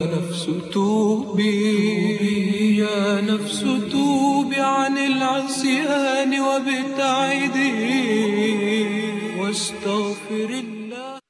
نفس توبي يا نفس توبي عن العصيان وابتعدي واستغفر الله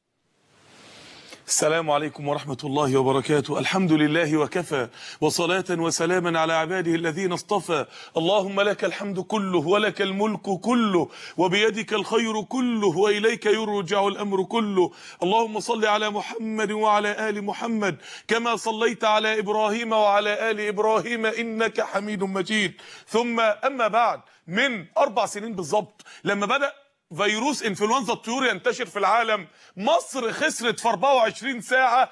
السلام عليكم ورحمة الله وبركاته الحمد لله وكفى وصلاة وسلاما على عباده الذين اصطفى اللهم لك الحمد كله ولك الملك كله وبيدك الخير كله وإليك يرجع الأمر كله اللهم صل على محمد وعلى آل محمد كما صليت على إبراهيم وعلى آل إبراهيم إنك حميد مجيد ثم أما بعد من أربع سنين بالضبط لما بدأ فيروس انفلونزا الطيور ينتشر في العالم مصر خسرت في 24 ساعة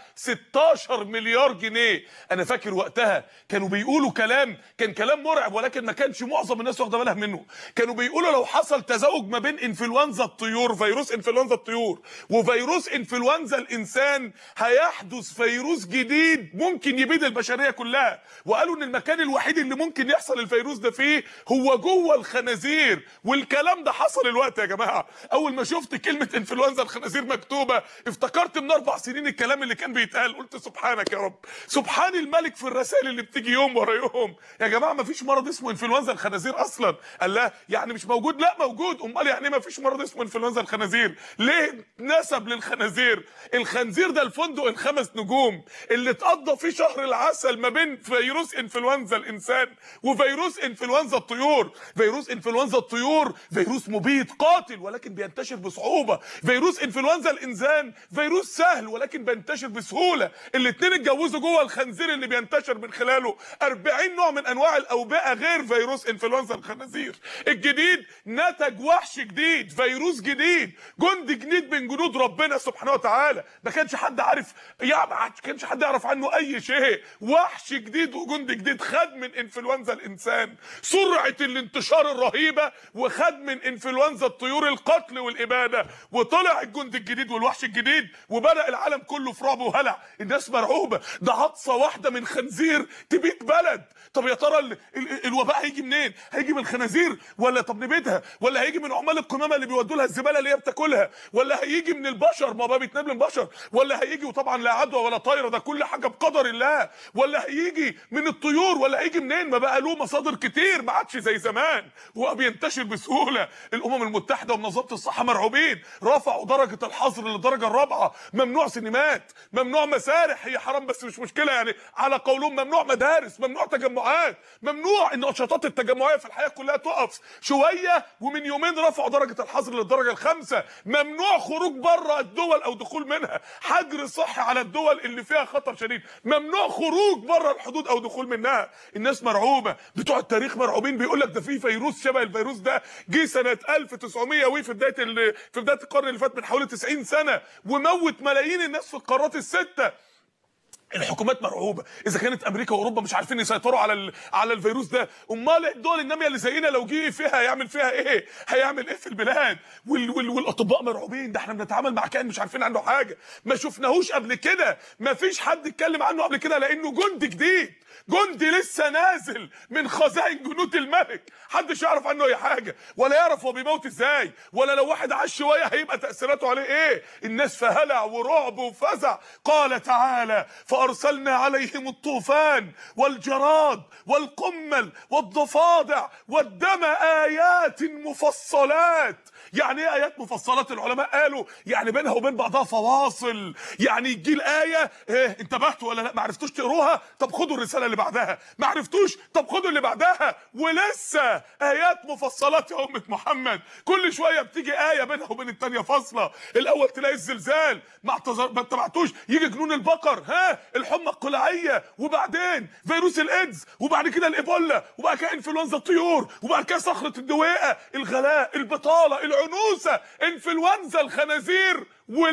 16 مليار جنيه انا فاكر وقتها كانوا بيقولوا كلام كان كلام مرعب ولكن ما كانش معظم الناس واخده بالها منه كانوا بيقولوا لو حصل تزاوج ما بين انفلونزا الطيور فيروس انفلونزا الطيور وفيروس انفلونزا الانسان هيحدث فيروس جديد ممكن يبيد البشرية كلها وقالوا ان المكان الوحيد اللي ممكن يحصل الفيروس ده فيه هو جوه الخنازير والكلام ده حصل الوقت يا جماعه اول ما شفت كلمه انفلونزا الخنازير مكتوبه افتكرت من اربع سنين الكلام اللي كان بيتقال قلت سبحانك يا رب سبحان الملك في الرسائل اللي بتيجي يوم ورا يوم يا جماعه ما فيش مرض اسمه انفلونزا الخنازير اصلا قال لا يعني مش موجود لا موجود امال يعني ما فيش مرض اسمه انفلونزا الخنازير ليه نسب للخنازير الخنزير ده الفندق الخمس نجوم اللي اتقضى فيه شهر العسل ما بين فيروس انفلونزا الانسان وفيروس انفلونزا الطيور فيروس انفلونزا الطيور فيروس مبيد قاتل ولكن بينتشر بصعوبه فيروس انفلونزا الانسان فيروس سهل ولكن بينتشر بسهوله الاثنين اتجوزوا جوه الخنزير اللي بينتشر من خلاله 40 نوع من انواع الاوبئه غير فيروس انفلونزا الخنازير الجديد نتج وحش جديد فيروس جديد جند جديد من جنود ربنا سبحانه وتعالى ما كانش حد عارف يعني ما كانش حد يعرف عنه اي شيء وحش جديد وجند جديد خد من انفلونزا الانسان سرعه الانتشار الرهيبه وخد من انفلونزا الطيور القتل والاباده وطلع الجند الجديد والوحش الجديد وبدا العالم كله في رعب وهلع الناس مرعوبه ده عطسه واحده من خنزير تبيد بلد طب يا ترى ال- ال- الوباء هيجي منين هيجي من الخنازير ولا طب نبيدها ولا هيجي من عمال القمامه اللي بيودوا لها الزباله اللي هي بتاكلها ولا هيجي من البشر ما بقى بيتنام من البشر ولا هيجي وطبعا لا عدوى ولا طايره ده كل حاجه بقدر الله ولا هيجي من الطيور ولا هيجي منين ما بقى له مصادر كتير ما عادش زي زمان وبقى بينتشر بسهوله الامم المتحده ومنظمه الصحه مرعوبين رفعوا درجه الحظر للدرجه الرابعه ممنوع سينمات ممنوع مسارح هي حرام بس مش مشكله يعني على قولهم ممنوع مدارس ممنوع تجمعات ممنوع ان النشاطات التجمعيه في الحياه كلها تقف شويه ومن يومين رفعوا درجه الحظر للدرجه الخامسه ممنوع خروج بره الدول او دخول منها حجر صحي على الدول اللي فيها خطر شديد ممنوع خروج بره الحدود او دخول منها الناس مرعوبه بتوع التاريخ مرعوبين بيقول لك ده في فيروس شبه الفيروس ده جه سنه 1900 وي في بدايه ال- في بدايه القرن اللي فات من حوالي 90 سنه وموت ملايين الناس في القارات السته الحكومات مرعوبه اذا كانت امريكا واوروبا مش عارفين يسيطروا على ال... على الفيروس ده امال الدول الناميه اللي زينا لو جه فيها هيعمل فيها ايه هيعمل ايه في البلاد وال... وال... والاطباء مرعوبين ده احنا بنتعامل مع كائن مش عارفين عنه حاجه ما شفناهوش قبل كده ما فيش حد اتكلم عنه قبل كده لانه جند جديد جندي لسه نازل من خزائن جنود الملك محدش يعرف عنه اي حاجه ولا يعرف هو بيموت ازاي ولا لو واحد عاش شويه هيبقى تاثيراته عليه ايه الناس في هلع ورعب وفزع قال تعالى فارسلنا عليهم الطوفان والجراد والقمل والضفادع والدم ايات مفصلات يعني ايه ايات مفصلات العلماء قالوا يعني بينها وبين بعضها فواصل يعني يجي الايه ايه انتبهتوا ولا لا ما عرفتوش تقروها طب خدوا الرساله اللي بعدها ما عرفتوش طب خدوا اللي بعدها ولسه ايات مفصلات يا امه محمد كل شويه بتيجي ايه بينها وبين الثانيه فاصله الاول تلاقي الزلزال ما اعتذر ما اتبعتوش يجي جنون البقر ها الحمى القلعيه وبعدين فيروس الايدز وبعد كده الايبولا وبعد كده انفلونزا الطيور وبعد كده صخره الدويقه الغلاء البطاله العنوسه انفلونزا الخنازير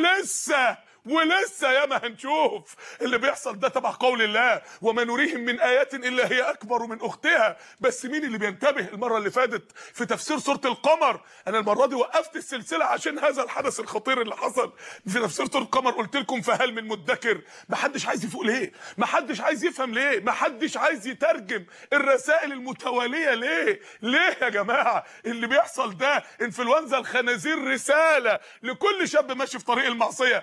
ولسه ولسه ياما هنشوف اللي بيحصل ده تبع قول الله وما نريهم من ايات الا هي اكبر من اختها بس مين اللي بينتبه المره اللي فاتت في تفسير سوره القمر انا المره دي وقفت السلسله عشان هذا الحدث الخطير اللي حصل في تفسير سوره القمر قلت لكم فهل من مدكر محدش عايز يفوق ليه محدش عايز يفهم ليه محدش عايز يترجم الرسائل المتواليه ليه ليه يا جماعه اللي بيحصل ده انفلونزا الخنازير رساله لكل شاب ماشي في طريق المعصيه انت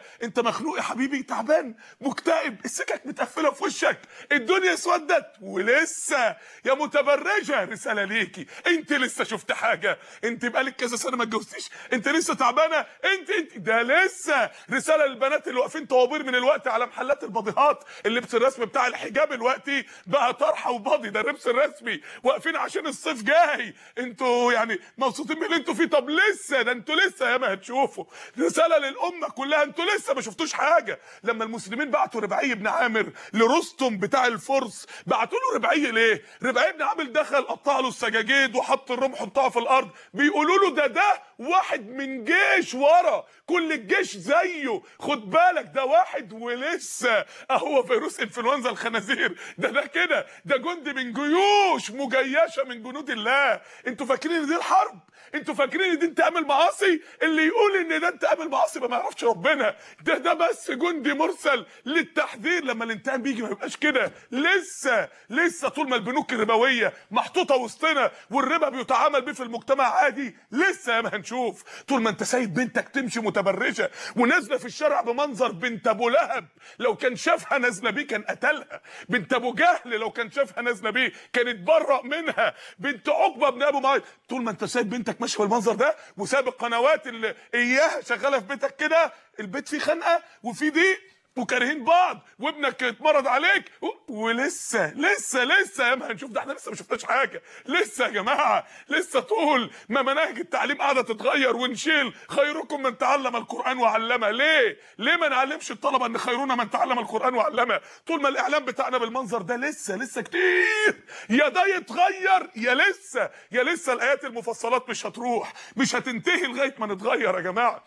مخنوق يا حبيبي تعبان مكتئب السكك متقفله في وشك الدنيا اسودت ولسه يا متبرجه رساله ليكي انت لسه شفت حاجه انت بقالك كذا سنه ما اتجوزتيش انت لسه تعبانه انت انت ده لسه رساله للبنات اللي واقفين طوابير من الوقت على محلات البضيهات اللبس الرسمي بتاع الحجاب دلوقتي بقى طرحه وباضي ده اللبس الرسمي واقفين عشان الصيف جاي انتوا يعني مبسوطين من اللي انتوا فيه طب لسه ده انتوا لسه ياما هتشوفوا رساله للامه كلها انتوا لسه ما شفتوش حاجه لما المسلمين بعتوا ربعي بن عامر لرستم بتاع الفرس بعتوا له ربعي ليه ربعي بن عامر دخل قطع له السجاجيد وحط الرمح بتاعه في الارض بيقولوا له ده ده واحد من جيش ورا كل الجيش زيه خد بالك ده واحد ولسه اهو فيروس انفلونزا الخنازير ده ده كده ده جندي من جيوش مجيشه من جنود الله انتوا فاكرين ان دي الحرب انتوا فاكرين ان دي انتقام المعاصي اللي يقول ان ده انتقام المعاصي ما يعرفش ربنا ده ده بس جندي مرسل للتحذير لما الانتقام بيجي ما يبقاش كده لسه لسه طول ما البنوك الربويه محطوطه وسطنا والربا بيتعامل بيه في المجتمع عادي لسه يا ما هنشوف طول ما انت سايب بنتك تمشي متبرجه ونازله في الشارع بمنظر بنت ابو لهب لو كان شافها نازله بيه كان قتلها بنت ابو جهل لو كان شافها نازله بيه كان اتبرأ منها بنت عقبه بن ابو معاذ طول ما انت سايب بنتك ماشيه بالمنظر ده وسايب القنوات اللي اياها شغاله في بيتك كده البيت فيه خنقه وفيه ضيق وكارهين بعض وابنك اتمرض عليك و- ولسه لسه لسه يا ما هنشوف ده احنا لسه ما شفناش حاجه لسه يا جماعه لسه طول ما مناهج التعليم قاعده تتغير ونشيل خيركم من تعلم القران وعلمه ليه ليه ما نعلمش الطلبه ان خيرنا من تعلم القران وعلمه طول ما الاعلام بتاعنا بالمنظر ده لسه لسه كتير يا ده يتغير يا لسه يا لسه الايات المفصلات مش هتروح مش هتنتهي لغايه ما نتغير يا جماعه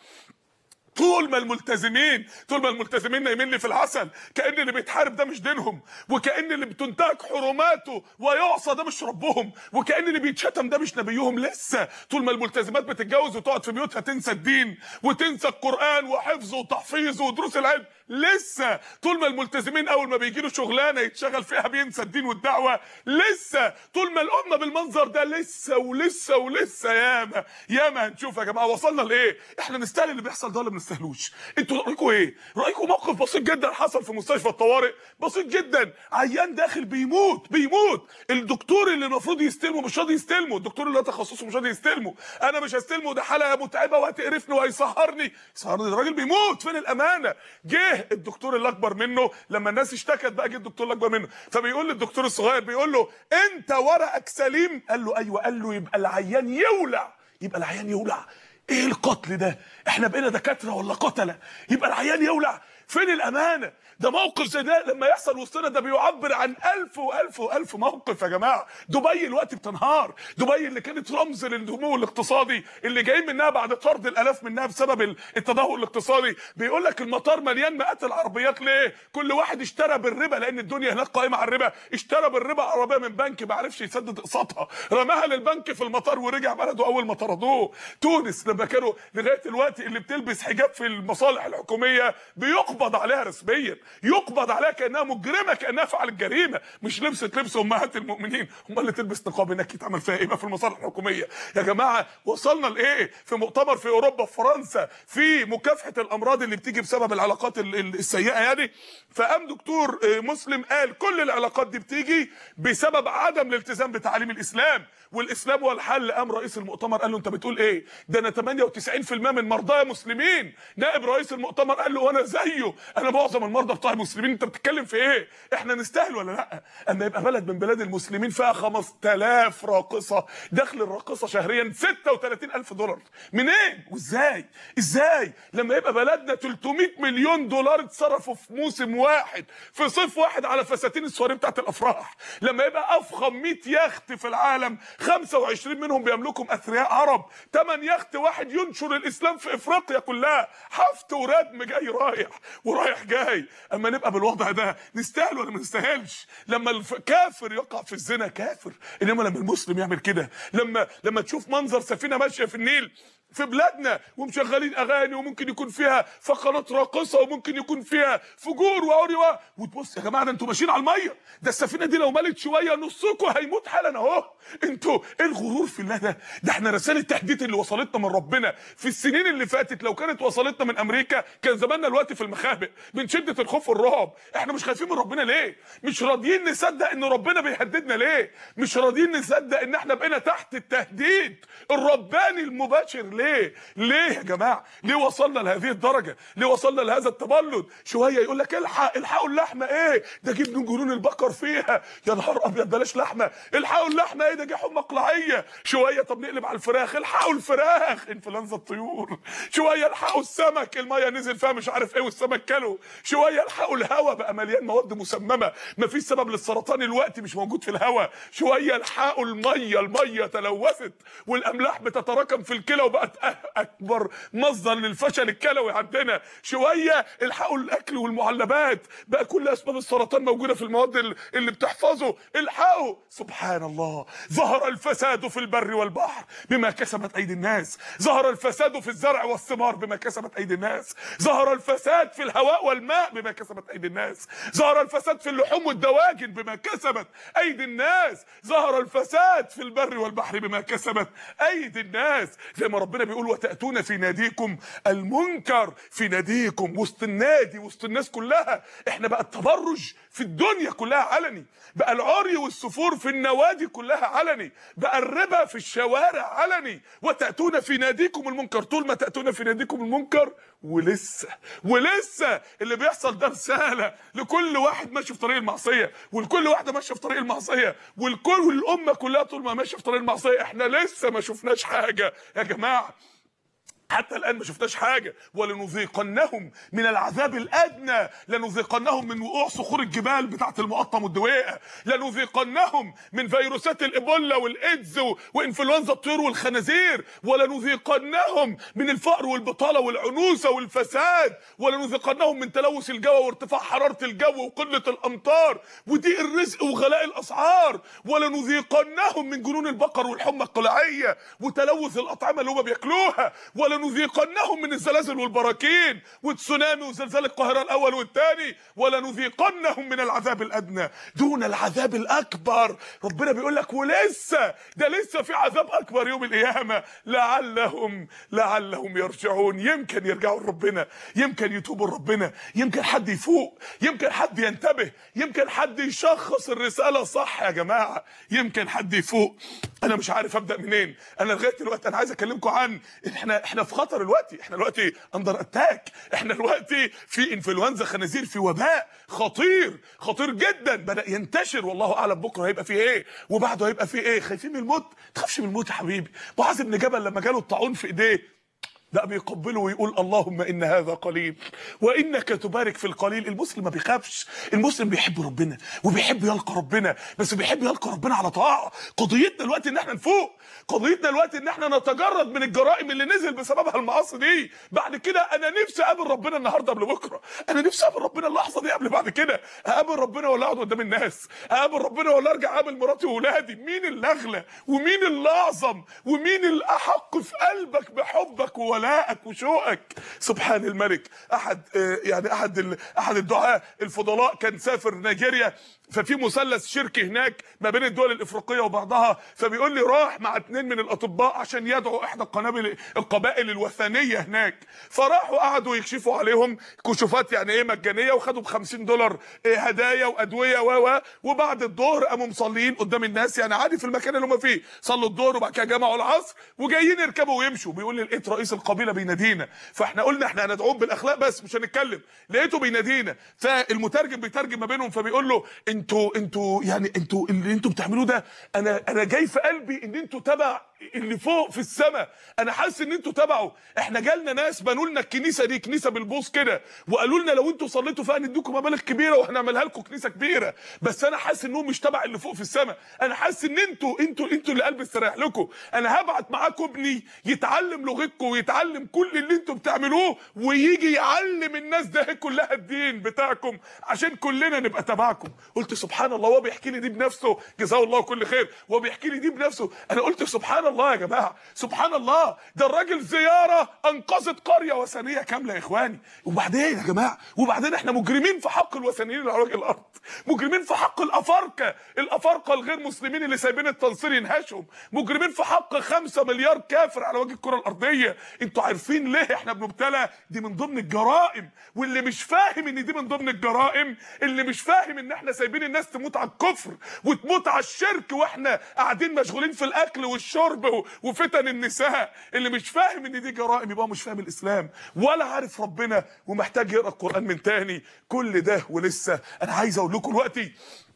طول ما الملتزمين طول ما الملتزمين نايمين لي في العسل كان اللي بيتحارب ده مش دينهم وكان اللي بتنتهك حرماته ويعصى ده مش ربهم وكان اللي بيتشتم ده مش نبيهم لسه طول ما الملتزمات بتتجوز وتقعد في بيوتها تنسى الدين وتنسى القران وحفظه وتحفيظه ودروس العلم لسه طول ما الملتزمين اول ما بيجي له شغلانه يتشغل فيها بينسى الدين والدعوه لسه طول ما الامه بالمنظر ده لسه ولسه ولسه ياما ياما هنشوف يا جماعه وصلنا لايه احنا نستاهل اللي بيحصل ده ولا ما نستاهلوش انتوا رايكم ايه رايكم موقف بسيط جدا حصل في مستشفى الطوارئ بسيط جدا عيان داخل بيموت بيموت الدكتور اللي المفروض يستلمه مش راضي يستلمه الدكتور اللي هو تخصصه مش راضي يستلمه انا مش هستلمه ده حاله متعبه وهتقرفني وهيسهرني يسهرني ده راجل بيموت فين الامانه جه الدكتور اللي اكبر منه لما الناس اشتكت بقى جه الدكتور اللي اكبر منه فبيقول للدكتور الصغير بيقول له انت ورقك سليم قال له ايوه قال له يبقى العيان يولع يبقى العيان يولع ايه القتل ده احنا بقينا دكاتره ولا قتله يبقى العيان يولع فين الامانه ده موقف زي ده لما يحصل وسطنا ده بيعبر عن ألف وألف وألف موقف يا جماعة دبي الوقت بتنهار دبي اللي كانت رمز للنمو الاقتصادي اللي جاي منها بعد طرد الآلاف منها بسبب التدهور الاقتصادي بيقول لك المطار مليان مئات العربيات ليه كل واحد اشترى بالربا لأن الدنيا هناك قائمة على الربا اشترى بالربا عربية من بنك ما عرفش يسدد اقساطها رماها للبنك في المطار ورجع بلده أول ما طردوه تونس لما كانوا لغاية الوقت اللي بتلبس حجاب في المصالح الحكومية بيقبض عليها رسميا يقبض عليها كانها مجرمه كانها فعلت جريمه مش لبست لبس امهات المؤمنين امال اللي تلبس نقاب هناك يتعمل فيها ايه بقى في المصالح الحكوميه يا جماعه وصلنا لايه في مؤتمر في اوروبا في فرنسا في مكافحه الامراض اللي بتيجي بسبب العلاقات ال- ال- السيئه يعني فقام دكتور آه، مسلم قال كل العلاقات دي بتيجي بسبب عدم الالتزام بتعاليم الاسلام والاسلام هو الحل قام رئيس المؤتمر قال له انت بتقول ايه ده انا 98% من مرضايا مسلمين نائب رئيس المؤتمر قال له وانا زيه انا معظم المرضى بتوع المسلمين انت بتتكلم في ايه احنا نستاهل ولا لا اما يبقى بلد من بلاد المسلمين فيها 5000 راقصه دخل الراقصه شهريا 36000 دولار منين وازاي ازاي لما يبقى بلدنا 300 مليون دولار اتصرفوا في موسم واحد في صيف واحد على فساتين السواري بتاعت الافراح لما يبقى افخم 100 يخت في العالم 25 منهم بيملكهم اثرياء عرب 8 يخت واحد ينشر الاسلام في افريقيا كلها حفت وردم جاي رايح ورايح جاي اما نبقى بالوضع ده نستاهل ولا ما نستاهلش لما الكافر يقع في الزنا كافر انما لما المسلم يعمل كده لما لما تشوف منظر سفينه ماشيه في النيل في بلادنا ومشغلين اغاني وممكن يكون فيها فقرات راقصه وممكن يكون فيها فجور وعري و- وتبص يا جماعه ده انتوا ماشيين على الميه ده السفينه دي لو ملت شويه نصكم هيموت حالا اهو انتوا ايه الغرور في الله ده ده احنا رسائل التهديد اللي وصلتنا من ربنا في السنين اللي فاتت لو كانت وصلتنا من امريكا كان زماننا دلوقتي في المخابئ من شده الخوف والرعب احنا مش خايفين من ربنا ليه مش راضيين نصدق ان ربنا بيهددنا ليه مش راضيين نصدق ان احنا بقينا تحت التهديد الرباني المباشر ليه ليه يا جماعه ليه وصلنا لهذه الدرجه ليه وصلنا لهذا التبلد شويه يقول لك الحق الحقوا اللحمه ايه ده جيب من جنون البقر فيها يا نهار ابيض بلاش لحمه الحقوا اللحمه ايه ده جه حمى قلعيه شويه طب نقلب على الفراخ الحقوا الفراخ انفلونزا الطيور شويه الحقوا السمك الميه نزل فيها مش عارف ايه والسمك كله شويه الحقوا الهواء بقى مليان مواد مسممه مفيش سبب للسرطان الوقت مش موجود في الهواء شويه الحقوا الميه الميه تلوثت والاملاح بتتراكم في الكلى وبقت أ- اكبر مصدر للفشل الكلوي عندنا شويه الحقوا الاكل والمعلبات بقى كل اسباب السرطان موجوده في المواد ال- اللي بتحفظه الحقوا سبحان الله ظهر الفساد في البر والبحر بما كسبت ايدي الناس ظهر الفساد في الزرع والثمار بما كسبت ايدي الناس ظهر الفساد في الهواء والماء بما كسبت ايدي الناس ظهر الفساد في اللحوم والدواجن بما كسبت ايدي الناس ظهر الفساد في البر والبحر بما كسبت ايدي الناس زي ما ربنا بيقول وتاتون في ناديكم المنكر في ناديكم وسط النادي وسط الناس كلها احنا بقى التبرج في الدنيا كلها علني بقى العري والسفور في النوادي كلها علني بقى الربا في الشوارع علني وتاتون في ناديكم المنكر طول ما تاتون في ناديكم المنكر ولسه ولسه اللي بيحصل ده رساله لكل واحد ماشي في طريق المعصيه ولكل واحده ماشيه في طريق المعصيه والكل والامه كلها طول ما ماشيه في طريق المعصيه احنا لسه ما شفناش حاجه يا جماعه حتى الان ما شفناش حاجه ولنذيقنهم من العذاب الادنى لنذيقنهم من وقوع صخور الجبال بتاعه المقطم والدويقه لنذيقنهم من فيروسات الايبولا والايدز و- وانفلونزا الطيور والخنازير ولنذيقنهم من الفقر والبطاله والعنوسه والفساد ولنذيقنهم من تلوث الجو وارتفاع حراره الجو وقله الامطار وضيق الرزق وغلاء الاسعار ولنذيقنهم من جنون البقر والحمى القلعيه وتلوث الاطعمه اللي هم بياكلوها ولنذيقنهم من الزلازل والبراكين والتسونامي وزلزال القاهره الاول والثاني ولنذيقنهم من العذاب الادنى دون العذاب الاكبر ربنا بيقول لك ولسه ده لسه في عذاب اكبر يوم القيامه لعلهم لعلهم يرجعون يمكن يرجعوا لربنا يمكن يتوبوا لربنا يمكن حد يفوق يمكن حد ينتبه يمكن حد يشخص الرساله صح يا جماعه يمكن حد يفوق انا مش عارف ابدا منين انا لغايه دلوقتي انا عايز اكلمكم عن احنا احنا في خطر دلوقتي احنا دلوقتي اندر اتاك احنا دلوقتي في انفلونزا خنازير في وباء خطير خطير جدا بدا ينتشر والله اعلم بكره هيبقى فيه ايه وبعده هيبقى فيه ايه خايفين من الموت ما تخافش من الموت يا حبيبي معاذ بن جبل لما جاله الطاعون في ايديه بقى بيقبله ويقول اللهم ان هذا قليل وانك تبارك في القليل المسلم ما بيخافش المسلم بيحب ربنا وبيحب يلقى ربنا بس بيحب يلقى ربنا على طاعه قضيتنا دلوقتي ان احنا نفوق قضيتنا دلوقتي ان احنا نتجرد من الجرائم اللي نزل بسببها المعاصي دي بعد كده انا نفسي اقابل ربنا النهارده قبل بكره انا نفسي اقابل ربنا اللحظه دي قبل بعد كده اقابل ربنا ولا اقعد قدام الناس اقابل ربنا ولا ارجع اقابل مراتي واولادي مين اللي اغلى ومين اللي اعظم ومين الاحق في قلبك بحبك وولائك وشوقك سبحان الملك احد آه، يعني احد ال- احد الدعاة الفضلاء كان سافر نيجيريا ففي مثلث شركي هناك ما بين الدول الافريقيه وبعضها فبيقول لي راح مع اتنين من الاطباء عشان يدعوا احدى القنابل القبائل الوثنيه هناك فراحوا قعدوا يكشفوا عليهم كشوفات يعني ايه مجانيه وخدوا ب 50 دولار إيه هدايا وادويه و و وبعد الظهر قاموا مصلين قدام الناس يعني عادي في المكان اللي هم فيه صلوا الظهر وبعد كده جمعوا العصر وجايين يركبوا ويمشوا بيقول لي لقيت رئيس القبيله بينادينا فاحنا قلنا احنا هندعوهم بالاخلاق بس مش هنتكلم لقيته بينادينا فالمترجم بيترجم ما بينهم فبيقول له انتوا انتوا يعني انتوا اللي انتوا بتعملوه ده انا انا جاي في قلبي ان انتوا تبع اللي فوق في السماء انا حاسس ان انتوا تبعه احنا جالنا ناس بنوا لنا الكنيسه دي كنيسه بالبوص كده وقالوا لنا لو انتوا صليتوا فيها نديكم مبالغ كبيره وهنعملها لكم كنيسه كبيره بس انا حاسس انهم مش تبع اللي فوق في السماء انا حاسس ان انتوا انتوا انتوا اللي قلبي استريح لكم انا هبعت معاكم ابني يتعلم لغتكم ويتعلم كل اللي انتوا بتعملوه ويجي يعلم الناس ده كلها الدين بتاعكم عشان كلنا نبقى تبعكم قلت سبحان الله وهو بيحكي لي دي بنفسه جزاه الله كل خير وهو بيحكي لي دي بنفسه انا قلت سبحان الله يا جماعه سبحان الله ده الراجل زياره انقذت قريه وثنيه كامله يا اخواني وبعدين يا جماعه وبعدين احنا مجرمين في حق الوثنيين اللي على وجه الارض مجرمين في حق الافارقه الافارقه الغير مسلمين اللي سايبين التنصير ينهشهم مجرمين في حق خمسة مليار كافر على وجه الكره الارضيه انتوا عارفين ليه احنا بنبتلى دي من ضمن الجرائم واللي مش فاهم ان دي من ضمن الجرائم اللي مش فاهم ان احنا سايبين الناس تموت على الكفر وتموت على الشرك واحنا قاعدين مشغولين في الاكل والشرب و- وفتن النساء اللي مش فاهم ان دي جرائم يبقى هو مش فاهم الاسلام ولا عارف ربنا ومحتاج يقرا القران من تاني كل ده ولسه انا عايز اقول لكم دلوقتي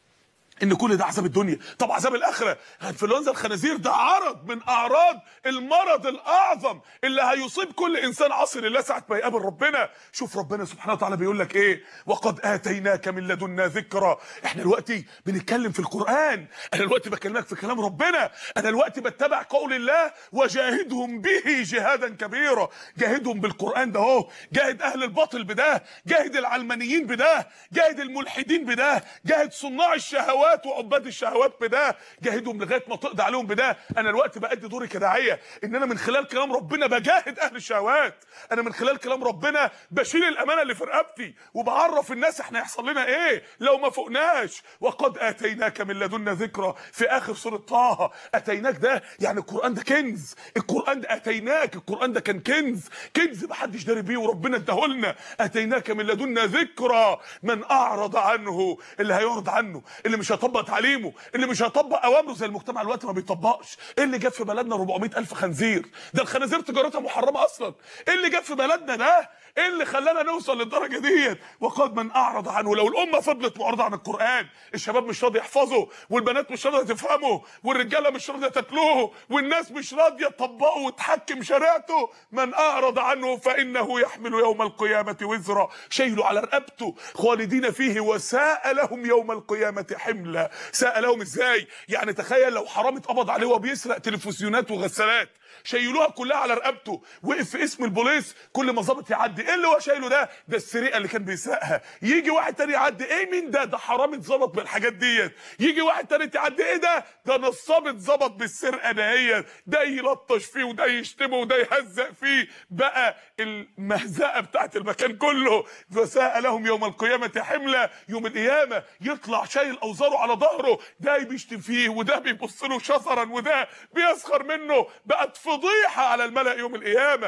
ان كل ده عذاب الدنيا طب عذاب الاخره انفلونزا الخنازير ده عرض من اعراض المرض الاعظم اللي هيصيب كل انسان عاصي لله ساعه ما يقابل ربنا شوف ربنا سبحانه وتعالى بيقول لك ايه وقد اتيناك من لدنا ذكرى احنا دلوقتي بنتكلم في القران انا دلوقتي بكلمك في كلام ربنا انا دلوقتي بتبع قول الله وجاهدهم به جهادا كبيرا جاهدهم بالقران ده اهو جاهد اهل الباطل بده جاهد العلمانيين بده جاهد الملحدين بده جاهد صناع الشهوات وعباد الشهوات بده جاهدهم لغايه ما تقضي عليهم بده انا الوقت بادي دوري كداعيه ان انا من خلال كلام ربنا بجاهد اهل الشهوات انا من خلال كلام ربنا بشيل الامانه اللي في رقبتي وبعرف الناس احنا هيحصل لنا ايه لو ما فوقناش وقد اتيناك من لدنا ذكرى في اخر سوره طه اتيناك ده يعني القران ده كنز القران ده اتيناك القران ده كان كنز كنز محدش داري بيه وربنا اداهولنا اتيناك من لدنا ذكرى من اعرض عنه اللي هيعرض عنه اللي مش هيطبق تعليمه اللي مش هيطبق اوامره زي المجتمع الوقت ما بيطبقش ايه اللي جاب في بلدنا 400 الف خنزير ده الخنازير تجارتها محرمه اصلا ايه اللي جاب في بلدنا ده ايه اللي خلانا نوصل للدرجه ديت وقد من اعرض عنه لو الامه فضلت معرضه عن القران الشباب مش راضي يحفظه والبنات مش راضيه تفهمه والرجاله مش راضيه تتلوه والناس مش راضيه تطبقه وتحكم شريعته من اعرض عنه فانه يحمل يوم القيامه وزرا شيله على رقبته خالدين فيه وساء لهم يوم القيامه حملا ساء لهم ازاي يعني تخيل لو حرامي اتقبض عليه وهو بيسرق تلفزيونات وغسالات شيلوها كلها على رقبته وقف في اسم البوليس كل ما ظابط يعدي ايه اللي هو شايله ده ده السرقه اللي كان بيسرقها يجي واحد تاني يعدي ايه مين ده ده حرامي اتظبط بالحاجات ديت يجي واحد تاني يعدي ايه ده ده نصاب اتظبط بالسرقه دهيت ده يلطش فيه وده يشتمه وده يهزق فيه بقى المهزقه بتاعت المكان كله فساء لهم يوم القيامه حمله يوم القيامه يطلع شايل اوزاره على ظهره ده بيشتم فيه وده بيبص له شطرا وده بيسخر منه بقت فضيحه على الملأ يوم القيامه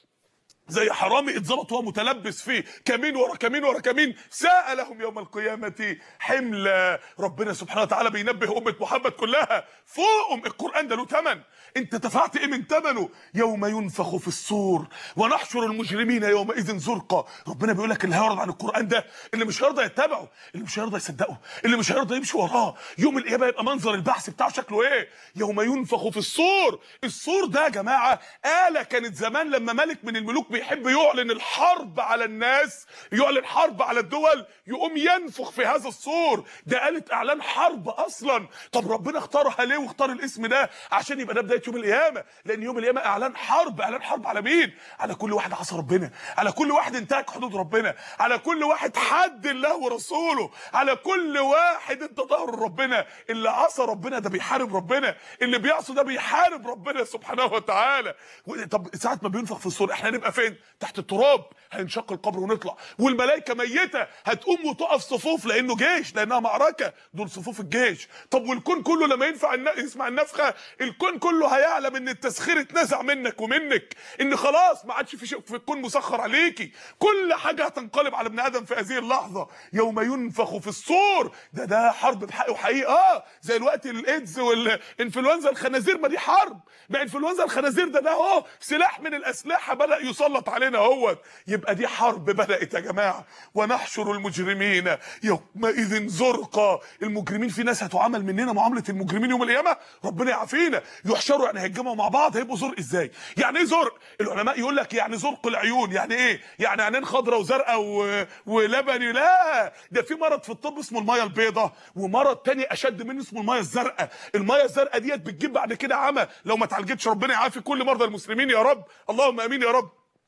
زي حرامي اتظبط وهو متلبس فيه كمين ورا كمين ورا كمين ساء لهم يوم القيامة حملا ربنا سبحانه وتعالى بينبه أمة محمد كلها فوقهم القرآن ده له ثمن انت دفعت ايه من ثمنه يوم ينفخ في الصور ونحشر المجرمين يومئذ زرقا ربنا بيقول لك اللي هيعرض عن القرآن ده اللي مش هيرضى يتبعه اللي مش هيرضى يصدقه اللي مش هيرضى يمشي وراه يوم القيامة يبقى منظر البحث بتاعه شكله ايه يوم ينفخ في الصور الصور ده يا جماعة آلة كانت زمان لما ملك من الملوك بيحب يعلن الحرب على الناس يعلن حرب على الدول يقوم ينفخ في هذا الصور ده آلة اعلان حرب اصلا طب ربنا اختارها ليه واختار الاسم ده عشان يبقى ده بدايه يوم القيامه لان يوم القيامه اعلان حرب اعلان حرب على مين على كل واحد عصى ربنا على كل واحد انتهك حدود ربنا على كل واحد حد الله ورسوله على كل واحد انت ظهر ربنا اللي عصى ربنا ده بيحارب ربنا اللي بيعصى ده بيحارب ربنا سبحانه وتعالى و- طب ساعه ما بينفخ في الصور احنا هنبقى فين تحت التراب هينشق القبر ونطلع والملائكه ميته هتقوم وتقف صفوف لانه جيش لانها معركه دول صفوف الجيش طب والكون كله لما ينفع الن- يسمع النفخه الكون كله هيعلم ان التسخير اتنزع منك ومنك ان خلاص ما عادش في شيء في الكون مسخر عليكي كل حاجه هتنقلب على ابن ادم في هذه اللحظه يوم ينفخ في الصور ده ده حرب بحق وحقيقه اه زي الوقت الايدز والانفلونزا الخنازير ما دي حرب ما انفلونزا الخنازير ده ده اهو سلاح من الاسلحه بدا يسلط علينا اهوت يبقى دي حرب بدات يا جماعه ونحشر المجرمين يومئذ زرقا المجرمين في ناس هتعامل مننا معامله المجرمين يوم القيامه ربنا يعافينا يحشروا يعني هيتجمعوا مع بعض هيبقوا زرق ازاي يعني ايه زرق العلماء يقول لك يعني زرق العيون يعني ايه يعني عينين خضراء وزرقاء و... ولبني لا ده في مرض في الطب اسمه الميه البيضاء ومرض تاني اشد منه اسمه الميه الزرقاء الميه الزرقاء ديت بتجيب بعد كده عمى لو ما اتعالجتش ربنا يعافي كل مرضى المسلمين يا رب اللهم امين يا رب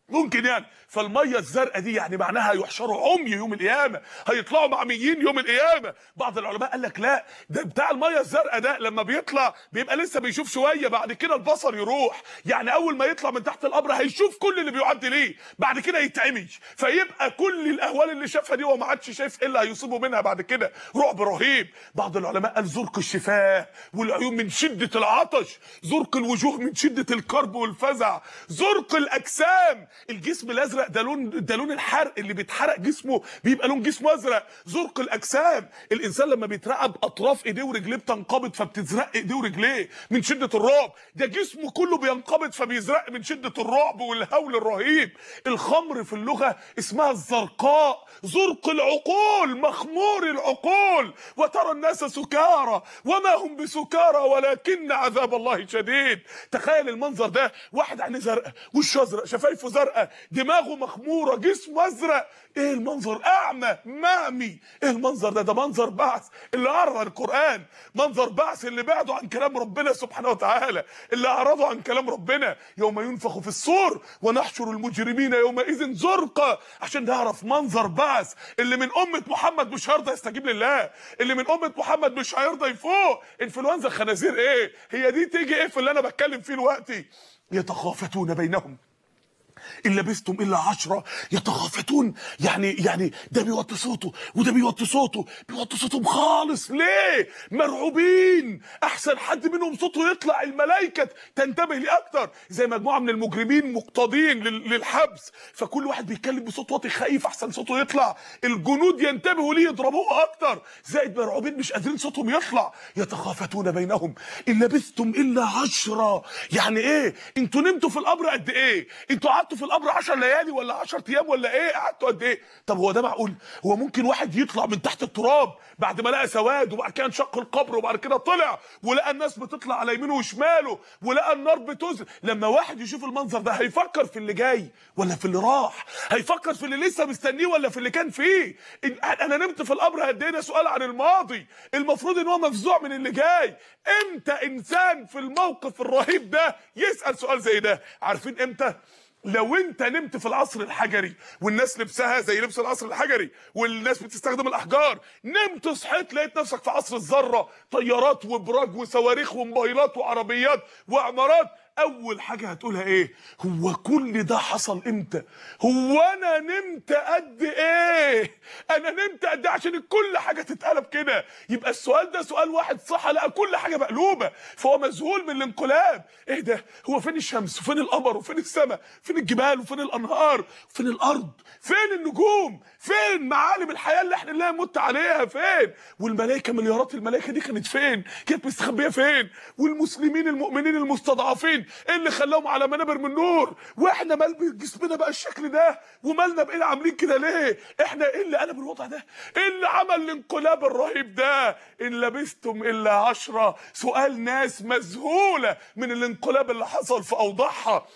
ممكن يعني فالميه الزرقاء دي يعني معناها يحشروا عمي يوم القيامه هيطلعوا معميين يوم القيامه بعض العلماء قال لك لا ده بتاع الميه الزرقاء ده لما بيطلع بيبقى لسه بيشوف شويه بعد كده البصر يروح يعني اول ما يطلع من تحت القبر هيشوف كل اللي بيعدي ليه بعد كده يتعمي فيبقى كل الاهوال اللي شافها دي هو ما عادش شايف ايه اللي هيصيبه منها بعد كده رعب رهيب بعض العلماء قال زرق الشفاه والعيون من شده العطش زرق الوجوه من شده الكرب والفزع زرق الاجسام الجسم الازرق ده لون ده لون الحرق اللي بيتحرق جسمه بيبقى لون جسمه ازرق زرق الاجسام الانسان لما بيترعب اطراف ايديه ورجليه بتنقبض فبتزرق ايديه ورجليه من شده الرعب ده جسمه كله بينقبض فبيزرق من شده الرعب والهول الرهيب الخمر في اللغه اسمها الزرقاء زرق العقول مخمور العقول وترى الناس سكارى وما هم بسكارى ولكن عذاب الله شديد تخيل المنظر ده واحد عينيه زرقاء وشه ازرق شفايفه زرقاء دماغه مخموره جسمه ازرق ايه المنظر اعمى معمي ايه المنظر ده ده منظر بعث اللي عرض القران منظر بعث اللي بعدوا عن كلام ربنا سبحانه وتعالى اللي اعرضوا عن كلام ربنا يوم ينفخ في الصور ونحشر المجرمين يومئذ زرقا عشان نعرف منظر بعث اللي من امه محمد مش هيرضى يستجيب لله اللي من امه محمد مش هيرضى يفوق انفلونزا الخنازير ايه هي دي تيجي ايه في اللي انا بتكلم فيه دلوقتي يتخافتون بينهم ان لبثتم الا عشرة يتخافتون يعني يعني ده بيوطي صوته وده بيوطي صوته بيوطي صوتهم خالص ليه مرعوبين احسن حد منهم صوته يطلع الملائكه تنتبه ليه اكتر زي مجموعه من المجرمين مقتضين لل- للحبس فكل واحد بيتكلم بصوت واطي خايف احسن صوته يطلع الجنود ينتبهوا ليه يضربوه اكتر زائد مرعوبين مش قادرين صوتهم يطلع يتخافتون بينهم ان لبثتم الا عشرة يعني ايه انتوا نمتوا في القبر قد ايه انتوا قعدتوا في القبر 10 ليالي ولا 10 ايام ولا ايه قعدتوا قد ايه طب هو ده معقول هو ممكن واحد يطلع من تحت التراب بعد ما لقى سواد وبعد كده انشق القبر وبعد كده طلع ولقى الناس بتطلع على يمينه وشماله ولقى النار بتزر لما واحد يشوف المنظر ده هيفكر في اللي جاي ولا في اللي راح هيفكر في اللي لسه مستنيه ولا في اللي كان فيه إن- انا نمت في القبر قد ايه ده سؤال عن الماضي المفروض ان هو مفزوع من اللي جاي امتى انسان في الموقف الرهيب ده يسال سؤال زي ده عارفين امتى لو انت نمت في العصر الحجري والناس لبسها زي لبس العصر الحجري والناس بتستخدم الاحجار نمت صحيت لقيت نفسك في عصر الذره طيارات وبراج وصواريخ وموبايلات وعربيات وعمارات اول حاجه هتقولها ايه هو كل ده حصل امتى هو انا نمت قد ايه انا نمت قد ايه عشان كل حاجه تتقلب كده يبقى السؤال ده سؤال واحد صح لقى كل حاجه مقلوبه فهو مذهول من الانقلاب ايه ده هو فين الشمس وفين القمر وفين السماء فين الجبال وفين الانهار وفين الارض فين النجوم فين معالم الحياه اللي احنا لا نمت عليها فين والملائكه مليارات الملائكه دي كانت فين كانت مستخبيه فين والمسلمين المؤمنين المستضعفين ايه اللي خلاهم على منابر من نور واحنا مال جسمنا بقى الشكل ده ومالنا بقينا عاملين كده ليه احنا ايه اللي قلب الوضع ده ايه اللي عمل الانقلاب الرهيب ده ان لبثتم الا عشرة سؤال ناس مذهوله من الانقلاب اللي حصل في اوضاعها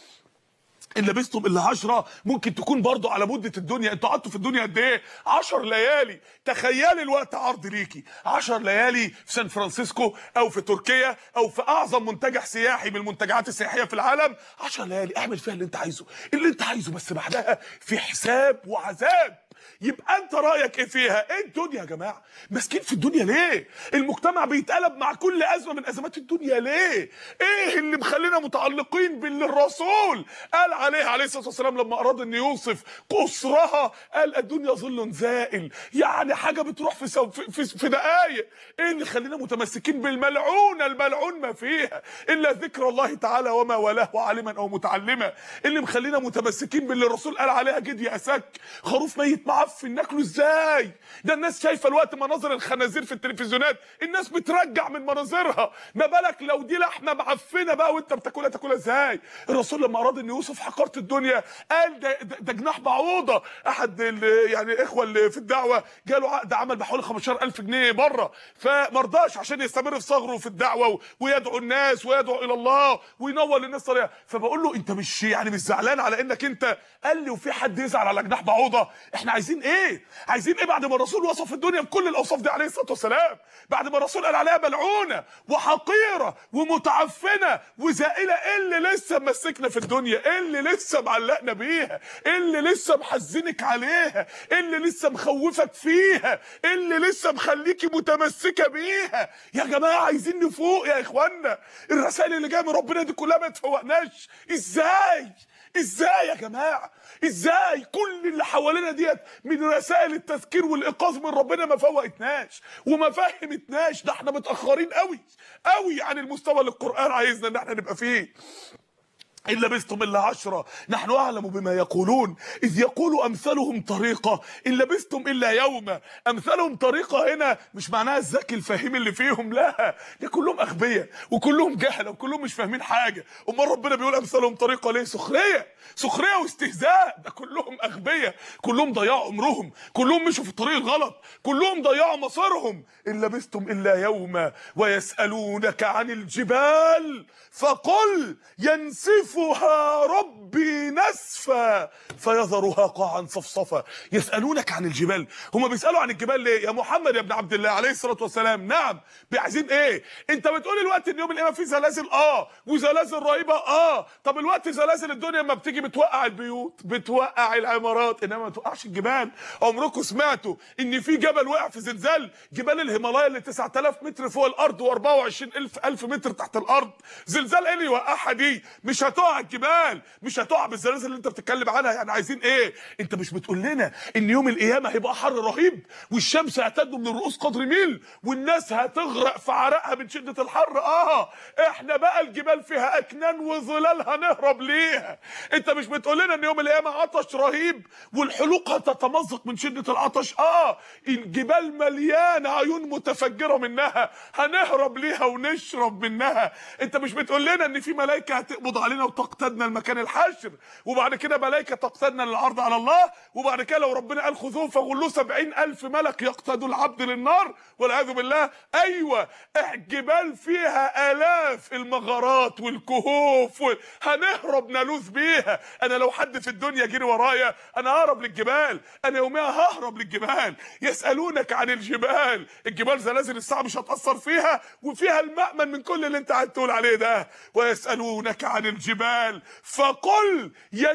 ان لبستم الا عشرة ممكن تكون برضو على مدة الدنيا انتوا قعدتوا في الدنيا قد ايه 10 ليالي تخيلي الوقت عرض ليكي 10 ليالي في سان فرانسيسكو او في تركيا او في اعظم منتجع سياحي من المنتجعات السياحيه في العالم 10 ليالي اعمل فيها اللي انت عايزه اللي انت عايزه بس بعدها في حساب وعذاب يبقى انت رايك ايه فيها ايه الدنيا يا جماعه ماسكين في الدنيا ليه المجتمع بيتقلب مع كل ازمه من ازمات الدنيا ليه ايه اللي مخلينا متعلقين باللي الرسول قال عليه عليه الصلاه والسلام لما اراد ان يوصف قصرها قال الدنيا ظل زائل يعني حاجه بتروح في سو في, في, في دقايق ايه اللي خلينا متمسكين بالملعونه الملعون ما فيها الا ذكر الله تعالى وما والاه عالما او متعلما اللي مخلينا متمسكين باللي الرسول قال عليها جد يأسك خروف ميت معفن ناكله ازاي ده الناس شايفه الوقت مناظر الخنازير في التلفزيونات الناس بترجع من مناظرها ما بالك لو دي لحمه معفنه بقى وانت بتاكلها تاكلها ازاي الرسول لما اراد ان يوصف حقاره الدنيا قال ده, ده, ده جناح بعوضه احد ال- يعني الاخوه اللي في الدعوه جاله عقد عمل بحوالي 15000 جنيه بره فمرضاش عشان يستمر في صغره في الدعوه و- ويدعو الناس ويدعو الى الله وينور للناس طريقه فبقول له انت مش يعني مش زعلان على انك انت قال لي وفي حد يزعل على جناح بعوضه احنا عايزين ايه عايزين ايه بعد ما الرسول وصف الدنيا بكل الاوصاف دي عليه الصلاه والسلام بعد ما الرسول قال عليها ملعونه وحقيره ومتعفنه وزائله ايه اللي لسه ممسكنا في الدنيا ايه اللي لسه معلقنا بيها ايه اللي لسه محزنك عليها ايه اللي لسه مخوفك فيها ايه اللي لسه مخليكي متمسكه بيها يا جماعه عايزين نفوق يا اخوانا الرسائل اللي جايه من ربنا دي كلها ما تفوقناش ازاي ازاي يا جماعه ازاي كل اللي حوالينا ديت من رسائل التذكير والايقاظ من ربنا ما فوقتناش وما فهمتناش ده احنا متاخرين قوي قوي عن المستوى اللي القران عايزنا ان احنا نبقى فيه إن لبثتم إلا عشرة نحن أعلم بما يقولون إذ يقول أمثلهم طريقة إن لبثتم إلا يوما أمثلهم طريقة هنا مش معناها الذكي الفاهم اللي فيهم لا ده كلهم أغبياء وكلهم جهلة وكلهم مش فاهمين حاجة أمال ربنا بيقول أمثلهم طريقة ليه سخرية سخرية واستهزاء ده كلهم أغبياء كلهم ضيعوا عمرهم كلهم مشوا في الطريق الغلط كلهم ضيعوا مصيرهم إن لبثتم إلا يوما ويسألونك عن الجبال فقل ينسفها ربي نسفا فيذرها قاعا صفصفا يسألونك عن الجبال هم بيسألوا عن الجبال ليه يا محمد يا ابن عبد الله عليه الصلاة والسلام نعم عايزين ايه انت بتقول الوقت ان يوم القيامة في زلازل اه وزلازل رهيبة اه طب الوقت زلازل الدنيا لما بتيجي بتوقع البيوت بتوقع العمارات انما ما توقعش الجبال عمركم سمعتوا ان في جبل وقع في زلزال جبال الهيمالايا اللي 9000 متر فوق الارض و24000 الف متر تحت الارض زلزال ايه اللي يوقعها دي مش هتقع الجبال مش هتقع بالزلازل اللي انت بتتكلم عنها يعني عايزين ايه انت مش بتقول لنا ان يوم القيامه هيبقى حر رهيب والشمس هتدنو من الرؤوس قدر ميل والناس هتغرق في عرقها من شده الحر اه احنا بقى الجبال فيها اكنان وظلال هنهرب ليها انت مش بتقول لنا ان يوم القيامه عطش رهيب والحلوق هتتمزق من شده العطش اه الجبال مليانه عيون متفجره منها هنهرب ليها ونشرب منها انت مش بتقول لنا ان في ملائكه هتقبض علينا وتقتدنا المكان الحشر وبعد كده ملائكه تقتدنا للعرض على الله وبعد كده لو ربنا قال خذوه فغلوه سبعين الف ملك يقتدوا العبد للنار والعياذ بالله ايوه الجبال فيها الاف المغارات والكهوف وال... هنهرب نلوذ بيها انا لو حد في الدنيا جري ورايا انا ههرب للجبال انا يوميها ههرب للجبال يسالونك عن الجبال الجبال زلازل الساعه مش هتاثر فيها وفيها المأمن من كل اللي انت قاعد تقول عليه ده ويسالونك عن الجبال فقل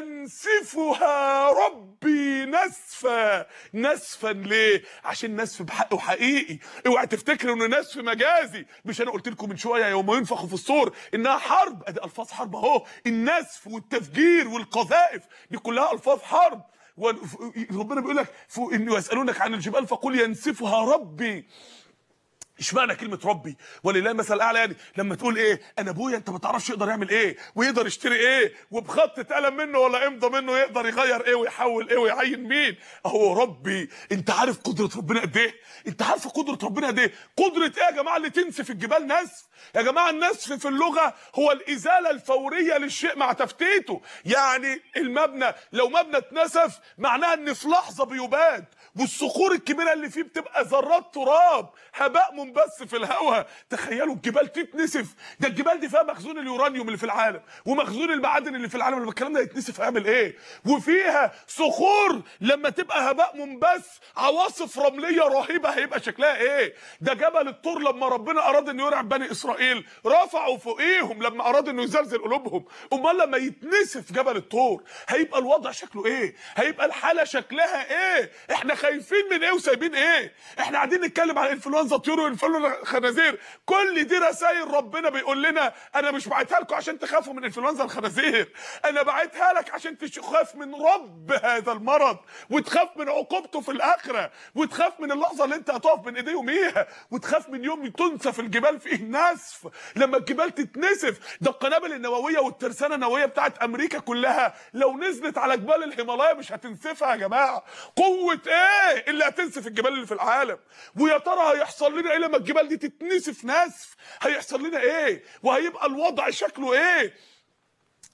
ينسفها ربي نسفا نسفا ليه عشان نسف بحقه حقيقي اوعى تفتكروا انه نسف مجازي مش انا قلت لكم من شويه يوم ينفخ في الصور انها حرب ادي الفاظ حرب اهو النسف والتفجير والقذائف دي كلها الفاظ حرب وربنا بيقول لك انه يسالونك عن الجبال فقل ينسفها ربي اشمعنى كلمه ربي ولله المثل الاعلى يعني لما تقول ايه انا ابويا انت ما تعرفش يقدر يعمل ايه ويقدر يشتري ايه وبخط اتقلم منه ولا امضى منه يقدر يغير ايه ويحول ايه ويعين مين اهو ربي انت عارف قدره ربنا قد ايه انت عارف قدره ربنا قد ايه قدره ايه يا جماعه اللي تنسف الجبال نسف يا جماعه النسف في اللغه هو الازاله الفوريه للشيء مع تفتيته يعني المبنى لو مبنى اتنسف معناها ان في لحظه بيباد والصخور الكبيره اللي فيه بتبقى ذرات تراب هباء منبث في الهواء تخيلوا الجبال تتنسف ده الجبال دي فيها مخزون اليورانيوم اللي في العالم ومخزون المعادن اللي في العالم لما الكلام ده يتنسف هيعمل ايه وفيها صخور لما تبقى هباء منبث عواصف رمليه رهيبه هيبقى شكلها ايه ده جبل الطور لما ربنا اراد انه يرعب بني اسرائيل رفعوا فوقيهم لما اراد انه يزلزل قلوبهم امال لما يتنسف جبل الطور هيبقى الوضع شكله ايه هيبقى الحاله شكلها ايه احنا خايفين من ايه وسايبين ايه احنا قاعدين نتكلم عن انفلونزا طيور وانفلونزا خنازير كل دي رسائل ربنا بيقول لنا انا مش بعتها لكم عشان تخافوا من انفلونزا الخنازير انا بعتها لك عشان تخاف من رب هذا المرض وتخاف من عقوبته في الاخره وتخاف من اللحظه اللي انت هتقف بين ايديه يوميها وتخاف من يوم تنسف الجبال فيه نسف لما الجبال تتنسف ده القنابل النوويه والترسانه النوويه بتاعت امريكا كلها لو نزلت على جبال الهيمالايا مش هتنسفها يا جماعه قوه ايه اللي هتنسف الجبال اللي في العالم ويا ترى هيحصل لنا ايه لما الجبال دي تتنسف نسف هيحصل لنا ايه وهيبقى الوضع شكله ايه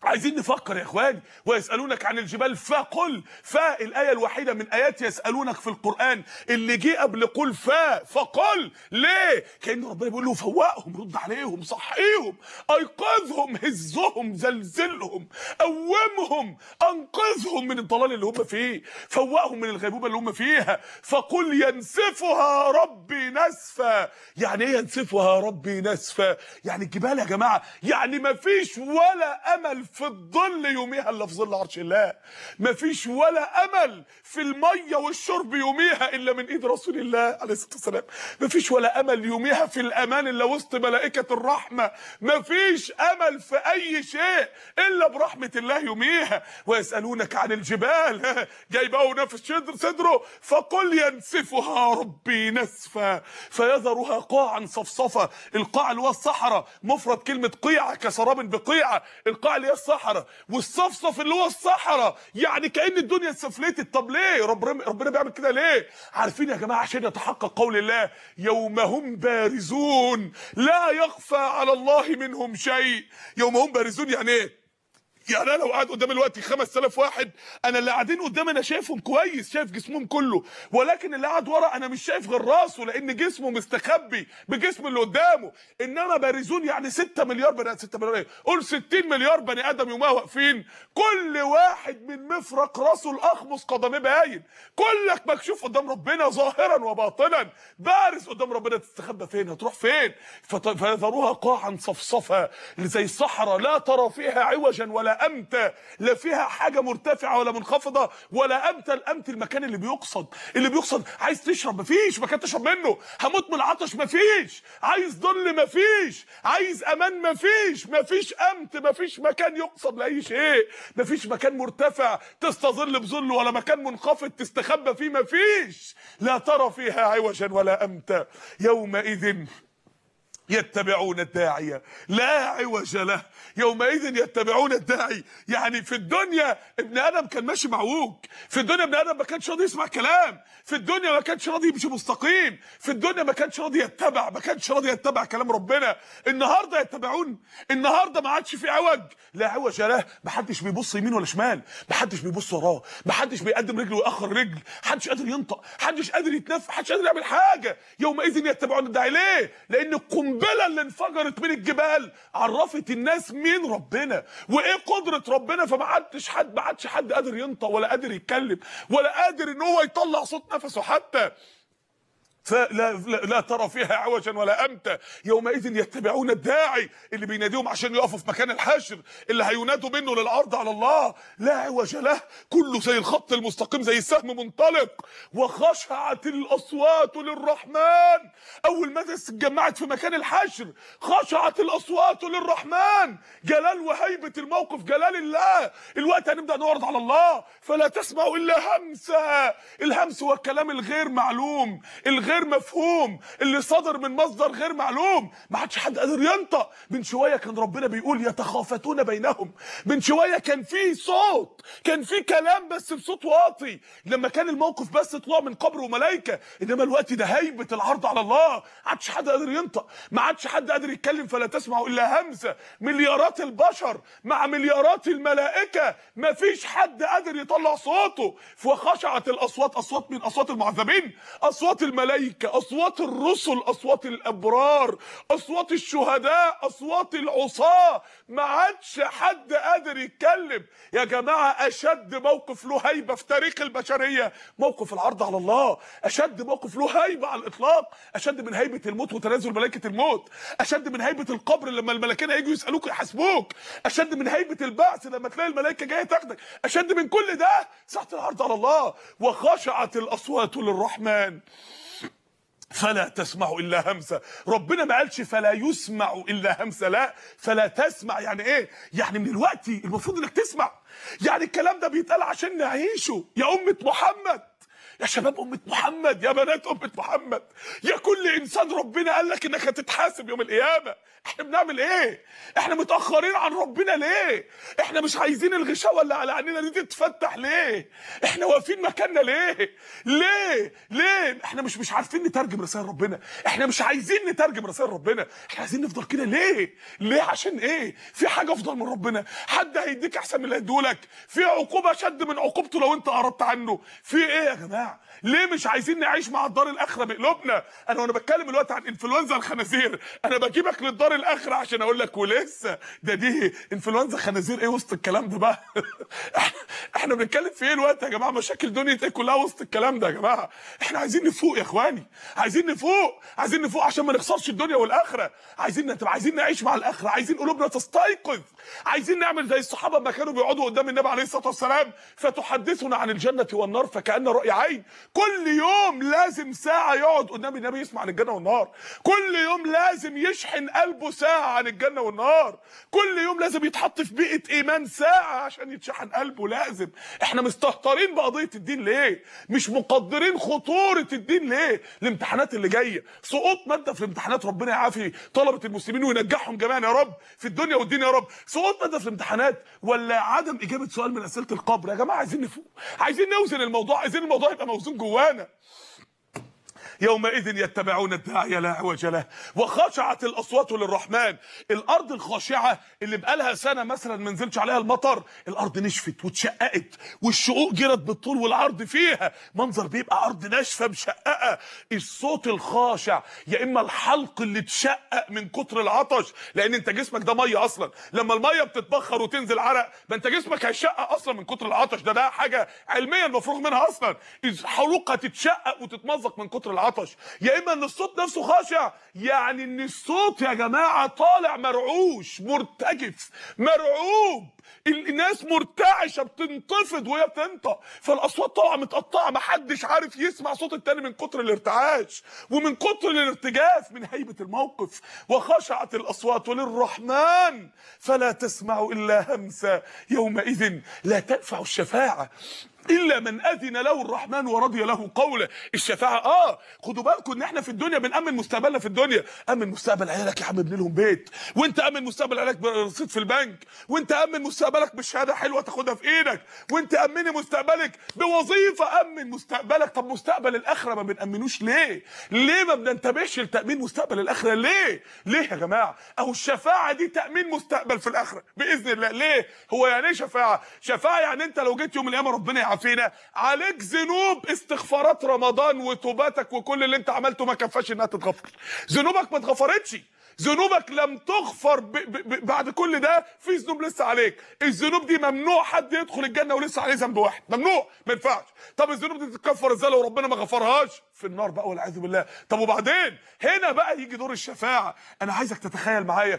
عايزين نفكر يا اخواني ويسالونك عن الجبال فقل فا الايه الوحيده من ايات يسالونك في القران اللي جه قبل قل فا فقل ليه كان ربنا بيقول له فوقهم رد عليهم صحيهم ايقظهم هزهم زلزلهم قومهم انقذهم من الضلال اللي هم فيه فوقهم من الغيبوبه اللي هم فيها فقل ينسفها ربي نسفا يعني ايه ينسفها ربي نسفا يعني الجبال يا جماعه يعني ما فيش ولا امل في الظل يوميها الا في ظل عرش الله مفيش ولا امل في الميه والشرب يوميها الا من ايد رسول الله عليه الصلاه والسلام مفيش ولا امل يوميها في الامان الا وسط ملائكه الرحمه مفيش امل في اي شيء الا برحمه الله يوميها ويسالونك عن الجبال جاي بقى ونفس صدر صدره فقل ينسفها ربي نسفا فيذرها قاعا صفصفا القاع اللي هو الصحراء مفرد كلمه قيعه كسراب بقيعه القاع اللي هي الصحراء والصفصف اللي هو الصحراء يعني كأن الدنيا اتسفلتت طب ليه ربنا ربنا بيعمل كده ليه عارفين يا جماعه عشان يتحقق قول الله يوم هم بارزون لا يخفى على الله منهم شيء يوم هم بارزون يعني ايه يعني انا لو قاعد قدام الوقت 5000 واحد انا اللي قاعدين قدامي انا شايفهم كويس شايف جسمهم كله ولكن اللي قاعد ورا انا مش شايف غير راسه لان جسمه مستخبي بجسم اللي قدامه انما بارزون يعني 6 مليار بني ادم 6 مليار ايه قول 60 مليار بني ادم يومها واقفين كل واحد من مفرق راسه الاخمص قدميه باين كلك مكشوف قدام ربنا ظاهرا وباطنا بارز قدام ربنا تستخبى فين هتروح فين فط- فيذروها قاعا صفصفا اللي زي الصحراء لا ترى فيها عوجا ولا امتا لا فيها حاجه مرتفعه ولا منخفضه ولا امتا الامت المكان اللي بيقصد اللي بيقصد عايز تشرب مفيش مكان تشرب منه هموت من العطش مفيش عايز ظل مفيش عايز امان مفيش مفيش امت مفيش مكان يقصد لاي شيء مفيش مكان مرتفع تستظل بظله ولا مكان منخفض تستخبى فيه مفيش لا ترى فيها عوجا ولا امتا يومئذ يتبعون الداعية لا عوج له يومئذ يتبعون الداعي يعني في الدنيا ابن ادم كان ماشي معوج في الدنيا ابن ادم ما كانش راضي يسمع كلام في الدنيا ما كانش راضي يمشي مستقيم في الدنيا ما كانش راضي يتبع ما كانش راضي يتبع كلام ربنا النهارده يتبعون النهارده ما عادش في عوج لا عوج له ما حدش بيبص يمين ولا شمال ما حدش بيبص وراه ما حدش بيقدم رجل ويأخر رجل حدش قادر ينطق حدش قادر يتنفس حدش قادر يعمل حاجه يومئذ يتبعون الداعي ليه لان القنبله اللي انفجرت من الجبال عرفت الناس مين ربنا وايه قدره ربنا فما عادش حد ما عادش حد قادر ينطق ولا قادر يتكلم ولا قادر ان هو يطلع صوت نفسه حتى فلا لا, لا ترى فيها عوجا ولا امتا يومئذ يتبعون الداعي اللي بيناديهم عشان يقفوا في مكان الحشر اللي هينادوا منه للعرض على الله لا عوج له كله زي الخط المستقيم زي السهم منطلق وخشعت الاصوات للرحمن اول ما الناس اتجمعت في مكان الحشر خشعت الاصوات للرحمن جلال وهيبه الموقف جلال الله الوقت هنبدا نعرض على الله فلا تسمعوا الا همسه الهمس هو الكلام الغير معلوم الغير مفهوم اللي صدر من مصدر غير معلوم ما عادش حد قادر ينطق من شويه كان ربنا بيقول يتخافتون بينهم من شويه كان في صوت كان في كلام بس بصوت واطي لما كان الموقف بس طلوع من قبر وملائكه انما الوقت ده هيبه العرض على الله ما عادش حد قادر ينطق ما عادش حد قادر يتكلم فلا تسمعوا الا همسه مليارات البشر مع مليارات الملائكه ما فيش حد قادر يطلع صوته فخشعت الاصوات اصوات من اصوات المعذبين اصوات الملائكه اصوات الرسل اصوات الابرار اصوات الشهداء اصوات العصاه ما عادش حد قادر يتكلم يا جماعه اشد موقف له هيبه في تاريخ البشريه موقف العرض على الله اشد موقف له هيبه على الاطلاق اشد من هيبه الموت وتنازل ملائكه الموت اشد من هيبه القبر لما الملائكه هيجوا يسالوك يحاسبوك اشد من هيبه البعث لما تلاقي الملائكه جايه تاخدك اشد من كل ده ساعه العرض على الله وخشعت الاصوات للرحمن فلا تسمع الا همسه ربنا ما قالش فلا يسمع الا همسه لا فلا تسمع يعني ايه يعني من الوقت المفروض انك تسمع يعني الكلام ده بيتقال عشان نعيشه يا امه محمد يا شباب امه محمد يا بنات امه محمد يا كل انسان ربنا قال لك انك هتتحاسب يوم القيامه احنا بنعمل ايه احنا متاخرين عن ربنا ليه احنا مش عايزين الغشاوه اللي على عينينا دي تتفتح ليه احنا واقفين مكاننا ليه ليه ليه احنا مش مش عارفين نترجم رسائل ربنا احنا مش عايزين نترجم رسائل ربنا احنا عايزين نفضل كده ليه ليه عشان ايه في حاجه افضل من ربنا حد هيديك احسن من اللي هيدولك في عقوبه شد من عقوبته لو انت قربت عنه في ايه يا جماعه ليه مش عايزين نعيش مع الدار الاخره بقلوبنا انا وانا بتكلم دلوقتي عن انفلونزا الخنازير انا بجيبك للدار الاخره عشان اقول لك ولسه ده دي انفلونزا خنازير ايه وسط الكلام ده بقى احنا بنتكلم في ايه الوقت يا جماعه مشاكل دنيا ايه كلها وسط الكلام ده يا جماعه احنا عايزين نفوق يا اخواني عايزين نفوق عايزين نفوق عشان ما نخسرش الدنيا والاخره عايزين نتبقى عايزين نعيش مع الاخره عايزين قلوبنا تستيقظ عايزين نعمل زي الصحابه ما كانوا بيقعدوا قدام النبي عليه الصلاه والسلام فتحدثنا عن الجنه والنار فكان راي عين كل يوم لازم ساعه يقعد قدام النبي يسمع عن الجنه والنار كل يوم لازم يشحن قلبه ساعه عن الجنه والنار كل يوم لازم يتحط في بيئه ايمان ساعه عشان يتشحن قلبه لازم احنا مستهترين بقضيه الدين ليه مش مقدرين خطوره الدين ليه الامتحانات اللي جايه سقوط ماده في الامتحانات ربنا يعافي طلبه المسلمين وينجحهم جميعا يا رب في الدنيا والدين يا رب سقوط ماده في الامتحانات ولا عدم اجابه سؤال من اسئله القبر يا جماعه عايزين نفوق عايزين نوزن الموضوع عايزين الموضوع يبقى موزون جوانا يومئذ يتبعون الداعي لا عوج له وخشعت الاصوات للرحمن الارض الخاشعه اللي بقالها سنه مثلا ما نزلش عليها المطر الارض نشفت واتشققت والشقوق جرت بالطول والعرض فيها منظر بيبقى ارض ناشفه مشققه الصوت الخاشع يا اما الحلق اللي اتشقق من كتر العطش لان انت جسمك ده ميه اصلا لما الميه بتتبخر وتنزل عرق ما انت جسمك هيشقق اصلا من كتر العطش ده ده حاجه علميا مفروغ منها اصلا الحلوق هتتشقق وتتمزق من كتر العطش يا اما ان الصوت نفسه خاشع يعني ان الصوت يا جماعه طالع مرعوش مرتجف مرعوب الناس مرتعشه بتنتفض وهي بتنطق فالاصوات طالعه متقطعه محدش عارف يسمع صوت التاني من كتر الارتعاش ومن كتر الارتجاف من هيبه الموقف وخشعت الاصوات للرحمن فلا تسمع الا همسا يومئذ لا تنفع الشفاعه الا من اذن له الرحمن ورضي له قوله الشفاعه اه خدوا بالكم ان احنا في الدنيا بنامن مستقبلنا في الدنيا امن مستقبل عيالك يا عم ابن لهم بيت وانت امن مستقبل عيالك برصيد في البنك وانت امن مستقبلك بشهاده حلوه تاخدها في ايدك وانت امني مستقبلك بوظيفه امن مستقبلك طب مستقبل الاخره ما بنامنوش ليه ليه ما بننتبهش لتامين مستقبل الاخره ليه ليه يا جماعه اهو الشفاعه دي تامين مستقبل في الاخره باذن الله ليه هو يعني ايه شفاعه شفاعه يعني انت لو جيت يوم القيامه ربنا يعافينا عليك ذنوب استغفارات رمضان وتوباتك وكل اللي انت عملته ما كفاش انها تتغفر ذنوبك ما اتغفرتش ذنوبك لم تغفر ب ب ب بعد كل ده في ذنوب لسه عليك الذنوب دي ممنوع حد يدخل الجنه ولسه عليه ذنب واحد ممنوع ما ينفعش طب الذنوب دي تتكفر ازاي لو ربنا ما غفرهاش في النار بقى والعياذ بالله طب وبعدين هنا بقى يجي دور الشفاعه انا عايزك تتخيل معايا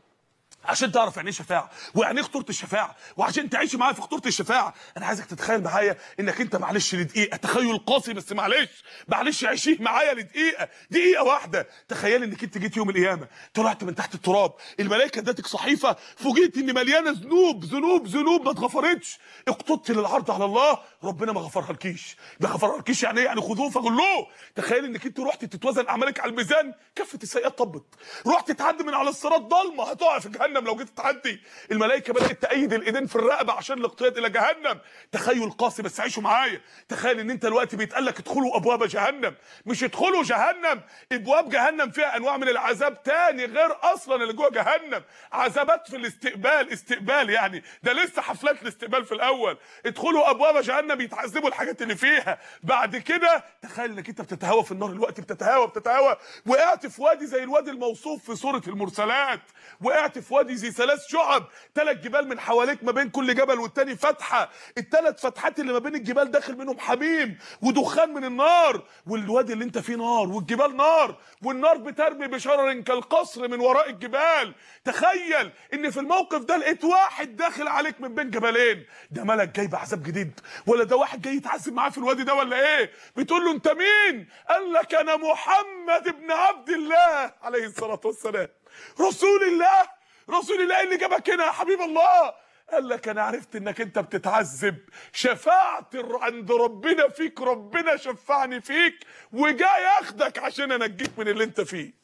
عشان تعرف يعني ايه شفاعه ويعني ايه خطوره الشفاعه وعشان تعيش معايا في خطوره الشفاعه انا عايزك تتخيل معايا انك انت معلش لدقيقه تخيل قاسي بس معلش معلش عيشيه معايا لدقيقه دقيقه واحده تخيل انك انت جيت يوم القيامه طلعت من تحت التراب الملائكه ادتك صحيفه فوجئت ان مليانه ذنوب ذنوب ذنوب ما اتغفرتش اقتدت للعرض على الله ربنا ما غفرها لكيش ما غفرها لكيش يعني ايه يعني خذوه فغلوه تخيل انك انت رحت تتوزن اعمالك على الميزان كفه السيئات طبت رحت تعدي من على الصراط ضلمه هتقع في جهنم لو جيت تعدي الملائكه بدات تأيد الايدين في الرقبه عشان الاقتياد الى جهنم تخيل قاسي بس عيشوا معايا تخيل ان انت دلوقتي بيتقال لك ادخلوا ابواب جهنم مش ادخلوا جهنم ابواب جهنم فيها انواع من العذاب تاني غير اصلا اللي جوه جهنم عذابات في الاستقبال استقبال يعني ده لسه حفلات الاستقبال في الاول ادخلوا ابواب جهنم يتعذبوا الحاجات اللي فيها بعد كده تخيل انك انت بتتهوى في النار الوقت بتتهوى بتتهوى وقعت في وادي زي الوادي الموصوف في سوره المرسلات وقعت في وادي زي ثلاث شعب ثلاث جبال من حواليك ما بين كل جبل والتاني فتحه الثلاث فتحات اللي ما بين الجبال داخل منهم حميم ودخان من النار والوادي اللي انت فيه نار والجبال نار والنار بترمي بشرر كالقصر من وراء الجبال تخيل ان في الموقف ده لقيت واحد داخل عليك من بين جبلين ده ملك جاي بعذاب جديد ولا ده واحد جاي يتعذب معاه في الوادي ده ولا ايه بتقول له انت مين قال لك انا محمد ابن عبد الله عليه الصلاه والسلام رسول الله رسول الله اللي جابك هنا يا حبيب الله قال لك انا عرفت انك انت بتتعذب شفاعت الر- عند ربنا فيك ربنا شفعني فيك وجاي اخدك عشان انجيك من اللي انت فيه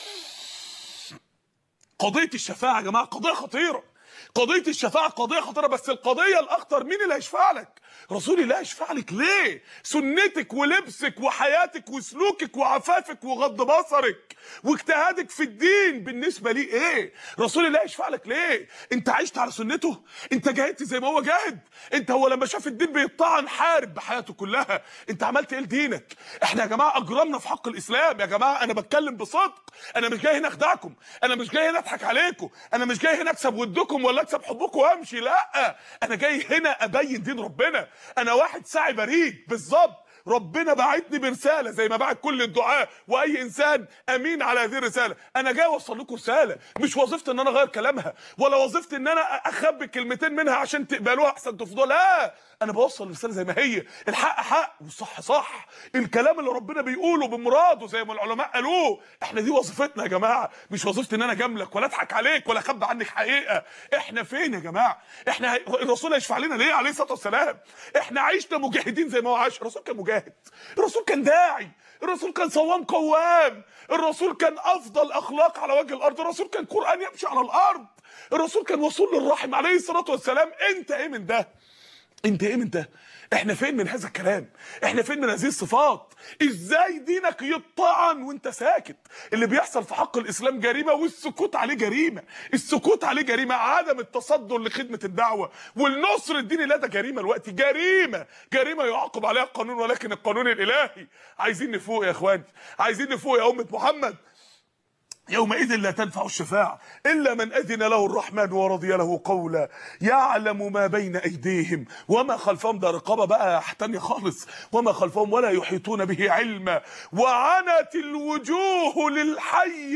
قضيه الشفاعه يا جماعه قضيه خطيره قضيه الشفاعه قضيه خطيره بس القضيه الاخطر مين اللي هيشفع لك رسول الله هيشفع لك ليه سنتك ولبسك وحياتك وسلوكك وعفافك وغض بصرك واجتهادك في الدين بالنسبه ليه ايه رسول الله هيشفع لك ليه انت عشت على سنته انت جاهدت زي ما هو جاهد انت هو لما شاف الدين بيطعن حارب بحياته كلها انت عملت ايه لدينك احنا يا جماعه اجرمنا في حق الاسلام يا جماعه انا بتكلم بصدق انا مش جاي هنا اخدعكم انا مش جاي هنا اضحك عليكم انا مش جاي هنا اكسب ودكم ولا اكسب حبكم وامشي لا انا جاي هنا ابين دين ربنا انا واحد ساعي بريد بالظبط ربنا بعتني برساله زي ما بعت كل الدعاء واي انسان امين على هذه الرساله انا جاي اوصل لكم رساله مش وظيفتي ان انا اغير كلامها ولا وظيفتي ان انا اخبي كلمتين منها عشان تقبلوها احسن تفضلوا لا انا بوصل الرساله زي ما هي الحق حق والصح صح الكلام اللي ربنا بيقوله بمراده زي ما العلماء قالوه احنا دي وظيفتنا يا جماعه مش وظيفتي ان انا اجاملك ولا اضحك عليك ولا اخبي عنك حقيقه احنا فين يا جماعه احنا الرسول هيشفع لنا ليه عليه الصلاه والسلام احنا عشنا مجاهدين زي ما هو عاش الرسول كان مجاهد الرسول كان داعي الرسول كان صوام قوام الرسول كان افضل اخلاق على وجه الارض الرسول كان قران يمشي على الارض الرسول كان وصول للرحم عليه الصلاه والسلام انت ايه من ده انت ايه من ده احنا فين من هذا الكلام احنا فين من هذه الصفات ازاي دينك يطعن وانت ساكت اللي بيحصل في حق الاسلام جريمه والسكوت عليه جريمه السكوت عليه جريمه عدم التصدر لخدمه الدعوه والنصر الديني لا ده جريمه الوقت جريمه جريمه يعاقب عليها القانون ولكن القانون الالهي عايزين نفوق يا اخواني عايزين نفوق يا امه محمد يومئذ لا تنفع الشفاعة إلا من أذن له الرحمن ورضي له قولا يعلم ما بين أيديهم وما خلفهم ده رقابة بقى تانية خالص وما خلفهم ولا يحيطون به علما وعنت الوجوه للحي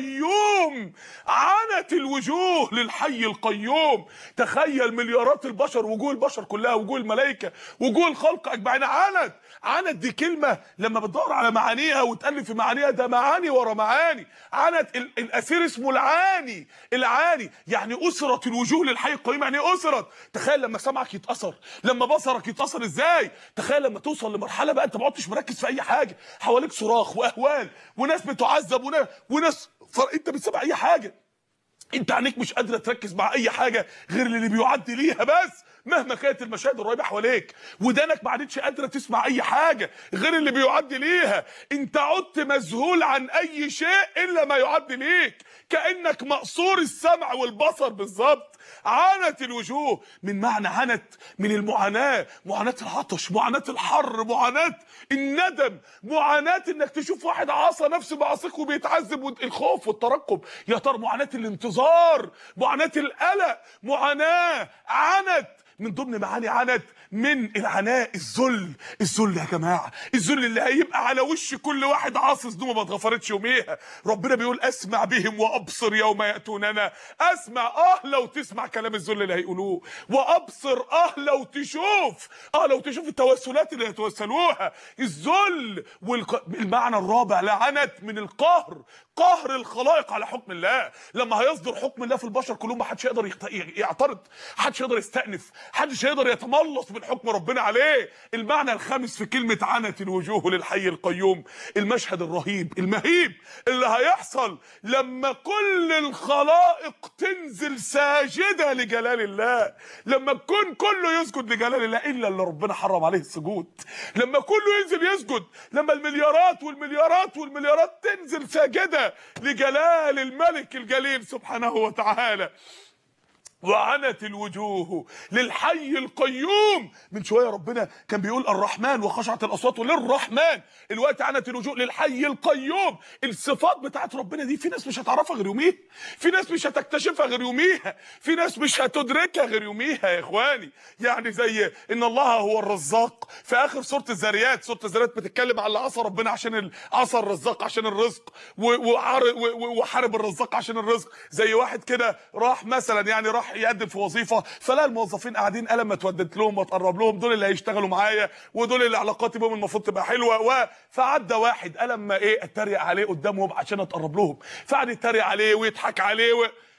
القيوم عنت الوجوه للحي القيوم تخيل مليارات البشر وجوه البشر كلها وجوه الملائكة وجوه الخلق أجمعين عنت عنت دي كلمة لما بتدور على معانيها وتألف في معانيها ده معاني ورا معاني عنت ال- الأسير اسمه العاني العاني يعني أسرت الوجوه للحي القيوم يعني إيه أسرت تخيل لما سمعك يتأثر لما بصرك يتأثر إزاي تخيل لما توصل لمرحلة بقى أنت ما عدتش مركز في أي حاجة حواليك صراخ وأهوال وناس بتعذب وناس, وناس فر... أنت بتسمع أي حاجة انت عينيك مش قادره تركز مع اي حاجه غير اللي بيعدي ليها بس مهما كانت المشاهد الرهيبه حواليك ودانك ما عادتش قادره تسمع اي حاجه غير اللي بيعدي ليها انت عدت مذهول عن اي شيء الا ما يعدي ليك كانك مقصور السمع والبصر بالظبط عانت الوجوه من معنى عنت من المعاناه معاناه العطش معاناه الحر معاناه الندم معاناه انك تشوف واحد عصى نفسه بعصيك وبيتعذب والخوف والترقب يا ترى معاناه الانتظار معاناه القلق معاناه عنت من ضمن معاني عنت من العناء الذل الذل يا جماعه الذل اللي هيبقى على وش كل واحد عاصي ذنوبه ما اتغفرتش يوميها ربنا بيقول اسمع بهم وابصر يوم ياتوننا اسمع اه لو تسمع كلام الذل اللي هيقولوه وابصر اه لو تشوف اه لو تشوف التوسلات اللي هيتوسلوها الذل والمعنى الرابع لعنت من القهر قهر الخلائق على حكم الله لما هيصدر حكم الله في البشر كلهم ما حدش يقدر يخت- يعترض حدش يقدر يستأنف حدش يقدر يتملص من حكم ربنا عليه المعنى الخامس في كلمة عنت الوجوه للحي القيوم المشهد الرهيب المهيب اللي هيحصل لما كل الخلائق تنزل ساجدة لجلال الله لما الكون كله يسجد لجلال الله إلا اللي ربنا حرم عليه السجود لما كله ينزل يسجد لما المليارات والمليارات والمليارات تنزل ساجدة لجلال الملك الجليل سبحانه وتعالى وعنت الوجوه للحي القيوم من شويه ربنا كان بيقول الرحمن وخشعت الاصوات للرحمن الوقت عنت الوجوه للحي القيوم الصفات بتاعت ربنا دي في ناس مش هتعرفها غير يوميها في ناس مش هتكتشفها غير يوميها في ناس مش هتدركها غير يوميها يا اخواني يعني زي ان الله هو الرزاق في اخر سوره الذاريات سوره الذاريات بتتكلم على عصى ربنا عشان ال- عصى الرزاق عشان الرزق و- وعار- و- و- وحارب الرزاق عشان الرزق زي واحد كده راح مثلا يعني راح يقدم في وظيفه فلا الموظفين قاعدين قال ما تودد لهم وتقرب لهم دول اللي هيشتغلوا معايا ودول اللي علاقاتي بهم المفروض تبقى حلوه و فعدى واحد قال اما ايه اتريق عليه قدامهم عشان اتقرب لهم فقعد يتريق عليه ويضحك عليه و...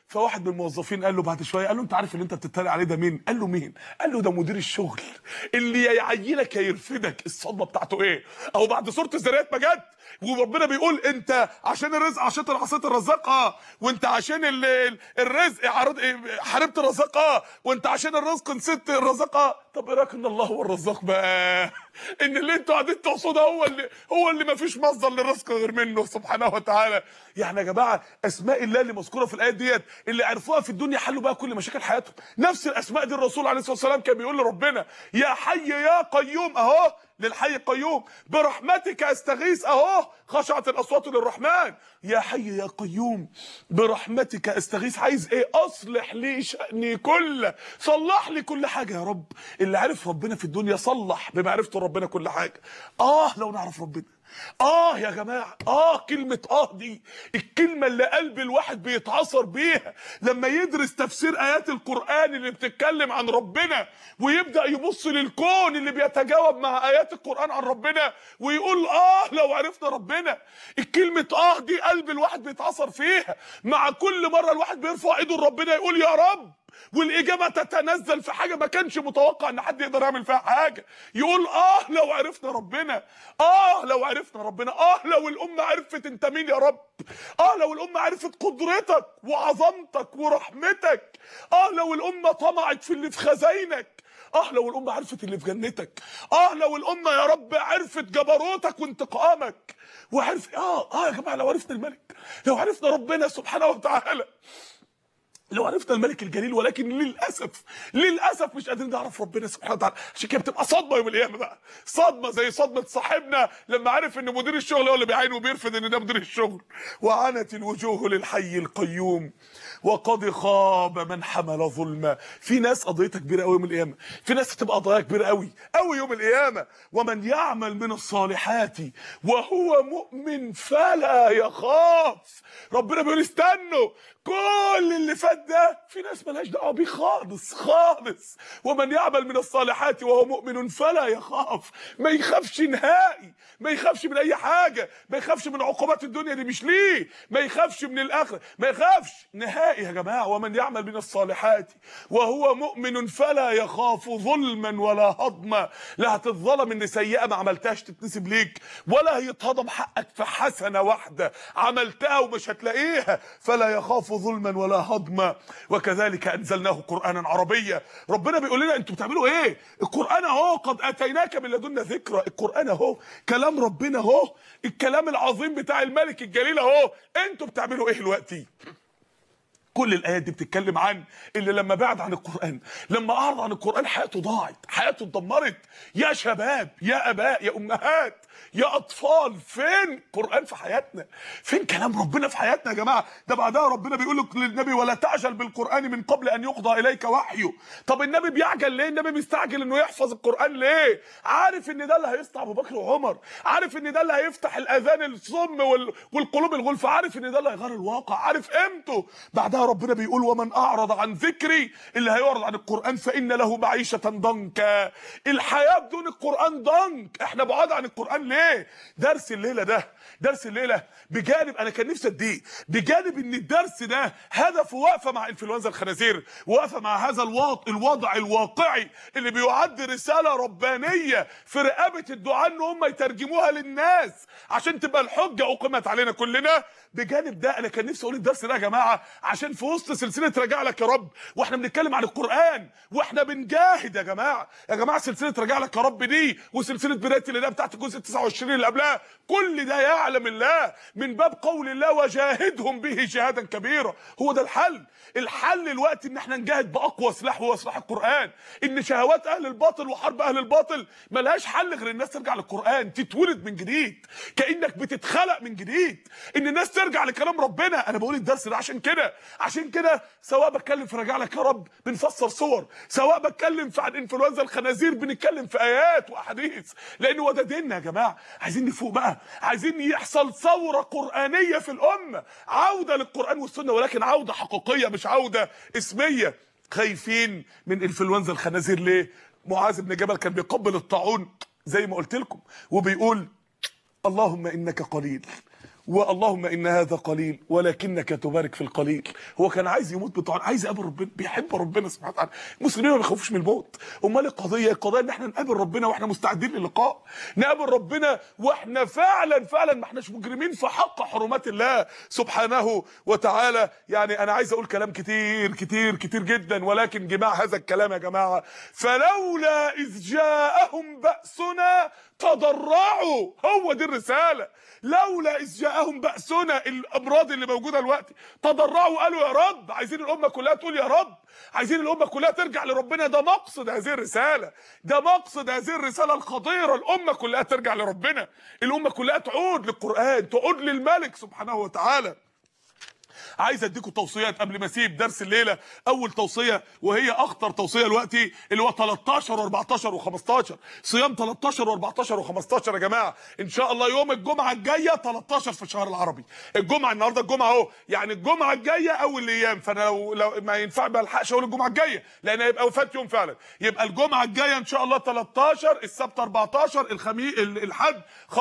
فواحد من الموظفين قال له بعد شويه قال له انت عارف اللي انت بتتريق عليه ده مين قال له مين قال له ده مدير الشغل اللي يا يعينك يا يرفدك الصدمه بتاعته ايه اهو بعد سوره الذريات ما جت وربنا بيقول انت عشان الرزق عشان عصيت الرزاق اه وانت عشان ال- ال- الرزق عرض إيه، حاربت الرزاق اه وانت عشان الرزق نسيت الرزاق اه طب ايه رايك ان الله هو الرزاق بقى ان اللي انتوا قاعدين تقصدوا هو اللي هو اللي ما فيش مصدر للرزق غير منه سبحانه وتعالى يعني يا جماعه اسماء الله اللي مذكوره في الايات ديت اللي عرفوها في الدنيا حلوا بقى كل مشاكل حياتهم نفس الاسماء دي الرسول عليه الصلاه والسلام كان بيقول لربنا يا حي يا قيوم اهو للحي القيوم برحمتك استغيث اهو خشعت الاصوات للرحمن يا حي يا قيوم برحمتك استغيث عايز ايه اصلح لي شاني كله صلح لي كل حاجه يا رب اللي عرف ربنا في الدنيا صلح بمعرفته ربنا كل حاجه اه لو نعرف ربنا اه يا جماعه اه كلمه اه دي الكلمه اللي قلب الواحد بيتعصر بيها لما يدرس تفسير ايات القران اللي بتتكلم عن ربنا ويبدا يبص للكون اللي بيتجاوب مع ايات القران عن ربنا ويقول اه لو عرفنا ربنا الكلمه اه دي قلب الواحد بيتعصر فيها مع كل مره الواحد بيرفع ايده لربنا يقول يا رب والاجابه تتنزل في حاجه ما كانش متوقع ان حد يقدر يعمل فيها حاجه يقول اه لو عرفنا ربنا اه لو عرفنا ربنا اه لو الامه عرفت انت مين يا رب اه لو الامه عرفت قدرتك وعظمتك ورحمتك اه لو الامه طمعت في اللي في خزاينك اه لو الامه عرفت اللي في جنتك اه لو الامه يا رب عرفت جبروتك وانتقامك وعرف اه اه يا جماعه لو عرفنا الملك لو عرفنا ربنا سبحانه وتعالى لو عرفنا الملك الجليل ولكن للاسف للاسف مش قادرين نعرف ربنا سبحانه وتعالى عشان كده بتبقى صدمه يوم القيامه بقى صدمه زي صدمه صاحبنا لما عرف ان مدير الشغل هو اللي بيعين وبيرفض ان ده مدير الشغل وعنت الوجوه للحي القيوم وقد خاب من حمل ظلما في ناس قضيتها كبيره قوي يوم القيامه في ناس هتبقى قضايا كبيره قوي قوي يوم القيامه ومن يعمل من الصالحات وهو مؤمن فلا يخاف ربنا بيقول استنوا كل اللي فات ده في ناس ملهاش دعوه بيه خالص خالص ومن يعمل من الصالحات وهو مؤمن فلا يخاف ما يخافش نهائي ما يخافش من اي حاجه ما يخافش من عقوبات الدنيا دي مش ليه ما يخافش من الاخره ما يخافش نهائي يا جماعه ومن يعمل من الصالحات وهو مؤمن فلا يخاف ظلما ولا هضما لا هتتظلم ان سيئه ما عملتهاش تتنسب ليك ولا هيتهضم حقك في حسنه واحده عملتها ومش هتلاقيها فلا يخاف ظلما ولا هضما وكذلك انزلناه قرانا عربيا ربنا بيقول لنا انتوا بتعملوا ايه القران اهو قد اتيناك من لدنا ذكرى القران اهو كلام ربنا اهو الكلام العظيم بتاع الملك الجليل اهو انتوا بتعملوا ايه دلوقتي كل الايات دي بتتكلم عن اللي لما بعد عن القران لما اعرض عن القران حياته ضاعت حياته اتدمرت يا شباب يا اباء يا امهات يا اطفال فين قران في حياتنا فين كلام ربنا في حياتنا يا جماعه ده بعدها ربنا بيقول لك للنبي ولا تعجل بالقران من قبل ان يقضى اليك وحيه طب النبي بيعجل ليه النبي مستعجل انه يحفظ القران ليه عارف ان ده اللي هيسطع ابو بكر وعمر عارف ان ده اللي هيفتح الاذان الصم وال... والقلوب الغلفه عارف ان ده اللي هيغير الواقع عارف قيمته بعدها ربنا بيقول ومن اعرض عن ذكري اللي هيعرض عن القران فان له معيشه ضنكا الحياه بدون القران ضنك احنا بعاد عن القران ليه درس الليله ده درس الليله بجانب انا كان نفسي اديه بجانب ان الدرس ده هدفه واقفه مع انفلونزا الخنازير واقفه مع هذا الوضع الوضع الواقعي اللي بيعد رساله ربانيه في رقبه الدعاء ان هم يترجموها للناس عشان تبقى الحجه اقيمت علينا كلنا بجانب ده انا كان نفسي اقول الدرس ده يا جماعه عشان في وسط سلسله راجع لك يا رب واحنا بنتكلم عن القران واحنا بنجاهد يا جماعه يا جماعه سلسله راجع لك يا رب دي وسلسله بدايه اللي ده بتاعت الجزء 29 اللي قبلها كل ده يعلم الله من باب قول الله وجاهدهم به جهادا كبيرا هو ده الحل الحل الوقت ان احنا نجاهد باقوى سلاح وهو سلاح القران ان شهوات اهل الباطل وحرب اهل الباطل ملهاش حل غير الناس ترجع للقران تتولد من جديد كانك بتتخلق من جديد ان الناس ترجع لكلام ربنا انا بقول الدرس ده عشان كده عشان كده سواء بتكلم في راجع لك يا رب بنفسر صور سواء بتكلم في عن انفلونزا الخنازير بنتكلم في ايات واحاديث لان هو ده ديننا يا جماعه عايزين نفوق بقى عايزين يحصل ثوره قرانيه في الامه عوده للقران والسنه ولكن عوده حقيقيه مش عوده اسميه خايفين من انفلونزا الخنازير ليه معاذ بن جبل كان بيقبل الطاعون زي ما قلت لكم وبيقول اللهم انك قليل واللهم ان هذا قليل ولكنك تبارك في القليل هو كان عايز يموت بطعن عايز يقابل ربنا بيحب ربنا سبحانه وتعالى المسلمين ما بيخافوش من الموت امال القضيه القضيه ان احنا نقابل ربنا واحنا مستعدين للقاء نقابل ربنا واحنا فعلا فعلا ما احناش مجرمين في حق حرمات الله سبحانه وتعالى يعني انا عايز اقول كلام كتير كتير كتير جدا ولكن جماع هذا الكلام يا جماعه فلولا اذ جاءهم باسنا تضرعوا هو دي الرساله لولا اذ جاءهم باسنا الامراض اللي موجوده دلوقتي تضرعوا قالوا يا رب عايزين الامه كلها تقول يا رب عايزين الامه كلها ترجع لربنا ده مقصد هذه الرساله ده مقصد هذه الرساله الخطيره الامه كلها ترجع لربنا الامه كلها تعود للقران تعود للملك سبحانه وتعالى عايز اديكم توصيات قبل ما اسيب درس الليله اول توصيه وهي اخطر توصيه دلوقتي اللي هو 13 و14 و15 صيام 13 و14 و15 يا جماعه ان شاء الله يوم الجمعه الجايه 13 في الشهر العربي الجمعه النهارده الجمعه اهو يعني الجمعه الجايه اول ايام فانا لو, لو ما ينفع ما الحقش اقول الجمعه الجايه لان هيبقى وفاه يوم فعلا يبقى الجمعه الجايه ان شاء الله 13 السبت 14 الخميس الحد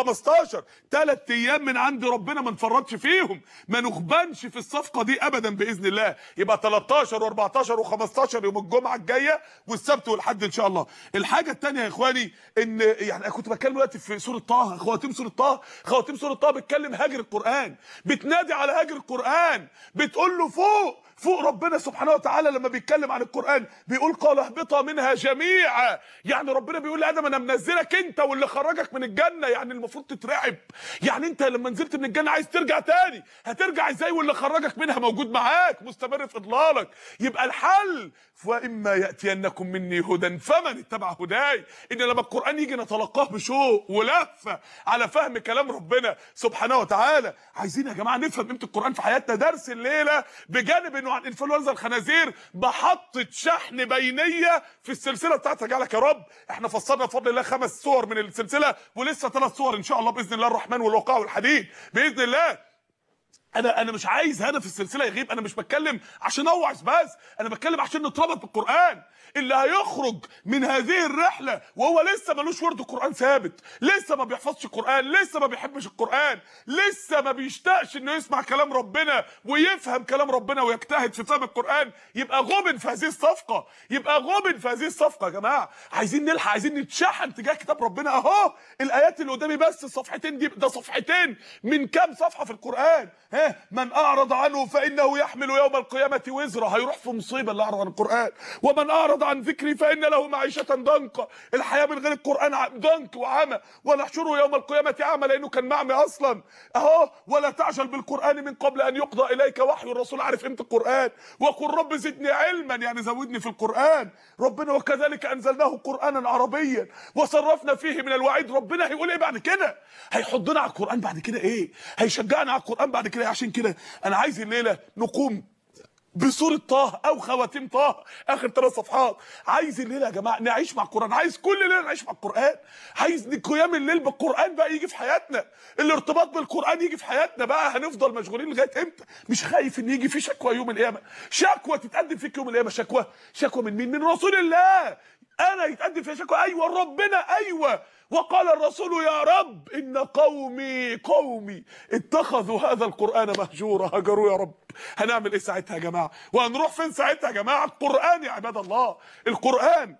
15 ثلاث ايام من عند ربنا ما نفرطش فيهم ما نخبنش في الصفقه دي ابدا باذن الله يبقى 13 و14 و15 يوم الجمعه الجايه والسبت والحد ان شاء الله الحاجه الثانيه يا اخواني ان يعني انا كنت بتكلم دلوقتي في سوره طه خواتيم سوره طه خواتيم سوره طه بتكلم هاجر القران بتنادي على هاجر القران بتقول له فوق فوق ربنا سبحانه وتعالى لما بيتكلم عن القران بيقول قال اهبطا منها جميعا يعني ربنا بيقول لادم انا منزلك انت واللي خرجك من الجنه يعني المفروض تترعب يعني انت لما نزلت من الجنه عايز ترجع تاني هترجع ازاي واللي خرجك منها موجود معاك مستمر في اضلالك يبقى الحل واما ياتينكم مني هدى فمن اتبع هداي ان لما القران يجي نتلقاه بشوق ولفه على فهم كلام ربنا سبحانه وتعالى عايزين يا جماعه نفهم قيمه القران في حياتنا درس الليله بجانب انه عن انفلونزا الخنازير بحطه شحن بينيه في السلسله بتاعت رجالك يا رب احنا فصلنا بفضل الله خمس صور من السلسله ولسه ثلاث صور ان شاء الله باذن الله الرحمن والوقاء والحديد باذن الله انا انا مش عايز هدف السلسله يغيب انا مش بتكلم عشان اوعظ بس انا بتكلم عشان نتربط بالقران اللي هيخرج من هذه الرحله وهو لسه ملوش ورد قران ثابت لسه ما بيحفظش القران لسه ما بيحبش القران لسه ما بيشتاقش انه يسمع كلام ربنا ويفهم كلام ربنا ويجتهد في فهم القران يبقى غبن في هذه الصفقه يبقى غبن في هذه الصفقه يا جماعه عايزين نلحق عايزين نتشحن تجاه كتاب ربنا اهو الايات اللي قدامي بس الصفحتين دي ده صفحتين من كام صفحه في القران ها من اعرض عنه فانه يحمل يوم القيامه وزره هيروح في مصيبه اللي اعرض عن القران ومن اعرض عن ذكري فان له معيشه ضنكا الحياه من غير القران ضنك وعمى ونحشره يوم القيامه اعمى لانه كان معمي اصلا اهو ولا تعجل بالقران من قبل ان يقضى اليك وحي الرسول عارف قيمه القران وقل رب زدني علما يعني زودني في القران ربنا وكذلك انزلناه قرانا عربيا وصرفنا فيه من الوعيد ربنا هيقول ايه بعد كده هيحضنا على القران بعد كده ايه هيشجعنا على القران بعد كده عشان كده انا عايز الليله نقوم بسورة طه او خواتيم طه اخر ثلاث صفحات عايز الليله يا جماعه نعيش مع القران عايز كل ليله نعيش مع القران عايز قيام الليل بالقران بقى يجي في حياتنا الارتباط بالقران يجي في حياتنا بقى هنفضل مشغولين لغايه امتى مش خايف ان يجي في شكوى يوم القيامه شكوى تتقدم فيك يوم القيامه شكوى شكوى من مين من رسول الله انا يتقدم فيها شكوى ايوه ربنا ايوه وقال الرسول يا رب ان قومي قومي اتخذوا هذا القران مهجورا هجروا يا رب هنعمل ايه ساعتها يا جماعه وهنروح فين ساعتها يا جماعه القران يا عباد الله القران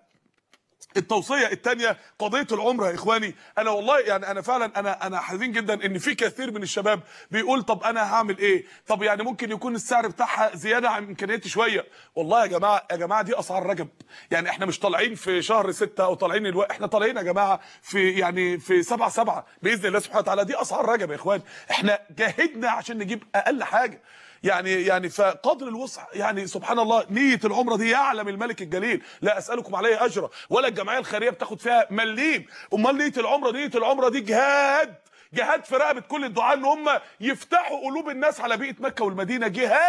التوصيه الثانيه قضيه العمره يا اخواني انا والله يعني انا فعلا انا انا حزين جدا ان في كثير من الشباب بيقول طب انا هعمل ايه طب يعني ممكن يكون السعر بتاعها زياده عن امكانياتي شويه والله يا جماعه يا جماعه دي اسعار رجب يعني احنا مش طالعين في شهر ستة او طالعين الو... احنا طالعين يا جماعه في يعني في سبعة سبعة باذن الله سبحانه وتعالى دي اسعار رجب يا اخوان احنا جاهدنا عشان نجيب اقل حاجه يعني يعني فقدر الوسع يعني سبحان الله نيه العمره دي يعلم الملك الجليل لا اسالكم عليه اجرا ولا الجمعيه الخيريه بتاخد فيها مليم امال نيه العمره نيه العمره دي جهاد جهاد في رقبه كل الدعاء ان هم يفتحوا قلوب الناس على بيئه مكه والمدينه جهاد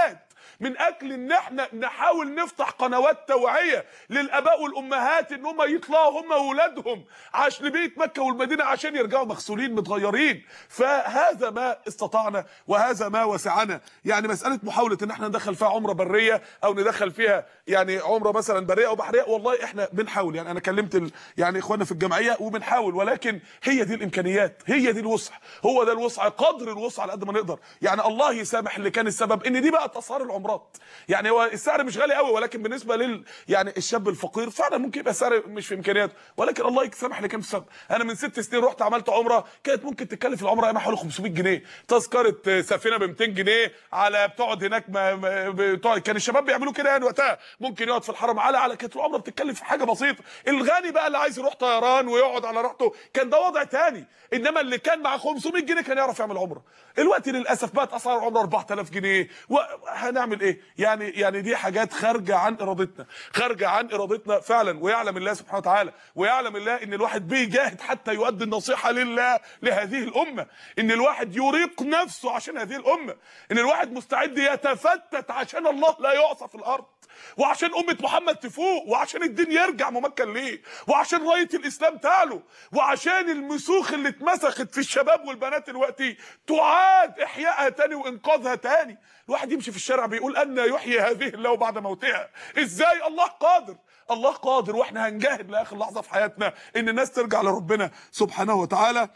من اجل ان احنا نحاول نفتح قنوات توعيه للاباء والامهات ان هم يطلعوا هم واولادهم عشان بيت مكه والمدينه عشان يرجعوا مغسولين متغيرين فهذا ما استطعنا وهذا ما وسعنا يعني مساله محاوله ان احنا ندخل فيها عمره بريه او ندخل فيها يعني عمره مثلا بريه او بحريه والله احنا بنحاول يعني انا كلمت ال... يعني اخواننا في الجمعيه وبنحاول ولكن هي دي الامكانيات هي دي الوسع هو ده الوسع قدر الوسع على قد ما نقدر يعني الله يسامح اللي كان السبب ان دي بقت اسعار العمرات يعني هو السعر مش غالي قوي ولكن بالنسبه لل يعني الشاب الفقير فعلا ممكن يبقى سعر مش في امكانياته ولكن الله يسامح اللي كان السبب انا من ست سنين رحت عملت عمره كانت ممكن تتكلف العمره ايام حوالي 500 جنيه تذكره سفينه ب 200 جنيه على بتقعد هناك ما ما- بتقعد كان الشباب بيعملوا كده يعني وقتها ممكن يقعد في الحرم على على كانت العمره بتتكلف في حاجه بسيطه الغني بقى اللي عايز يروح طيران ويقعد على راحته كان ده وضع تاني انما اللي كان مع 500 جنيه كان يعرف يعمل عمره الوقت للاسف بقت اسعار العمره 4000 جنيه وهنعمل ايه يعني يعني دي حاجات خارجه عن ارادتنا خارجه عن ارادتنا فعلا ويعلم الله سبحانه وتعالى ويعلم الله ان الواحد بيجاهد حتى يؤدي النصيحه لله لهذه الامه ان الواحد يريق نفسه عشان هذه الامه ان الواحد مستعد يتفتت عشان الله لا يعصى في الارض وعشان أمة محمد تفوق وعشان الدين يرجع ممكن ليه وعشان راية الإسلام تعلو وعشان المسوخ اللي اتمسخت في الشباب والبنات دلوقتي تعاد إحيائها تاني وإنقاذها تاني الواحد يمشي في الشارع بيقول أن يحيي هذه الله بعد موتها إزاي الله قادر الله قادر واحنا هنجاهد لاخر لحظه في حياتنا ان الناس ترجع لربنا سبحانه وتعالى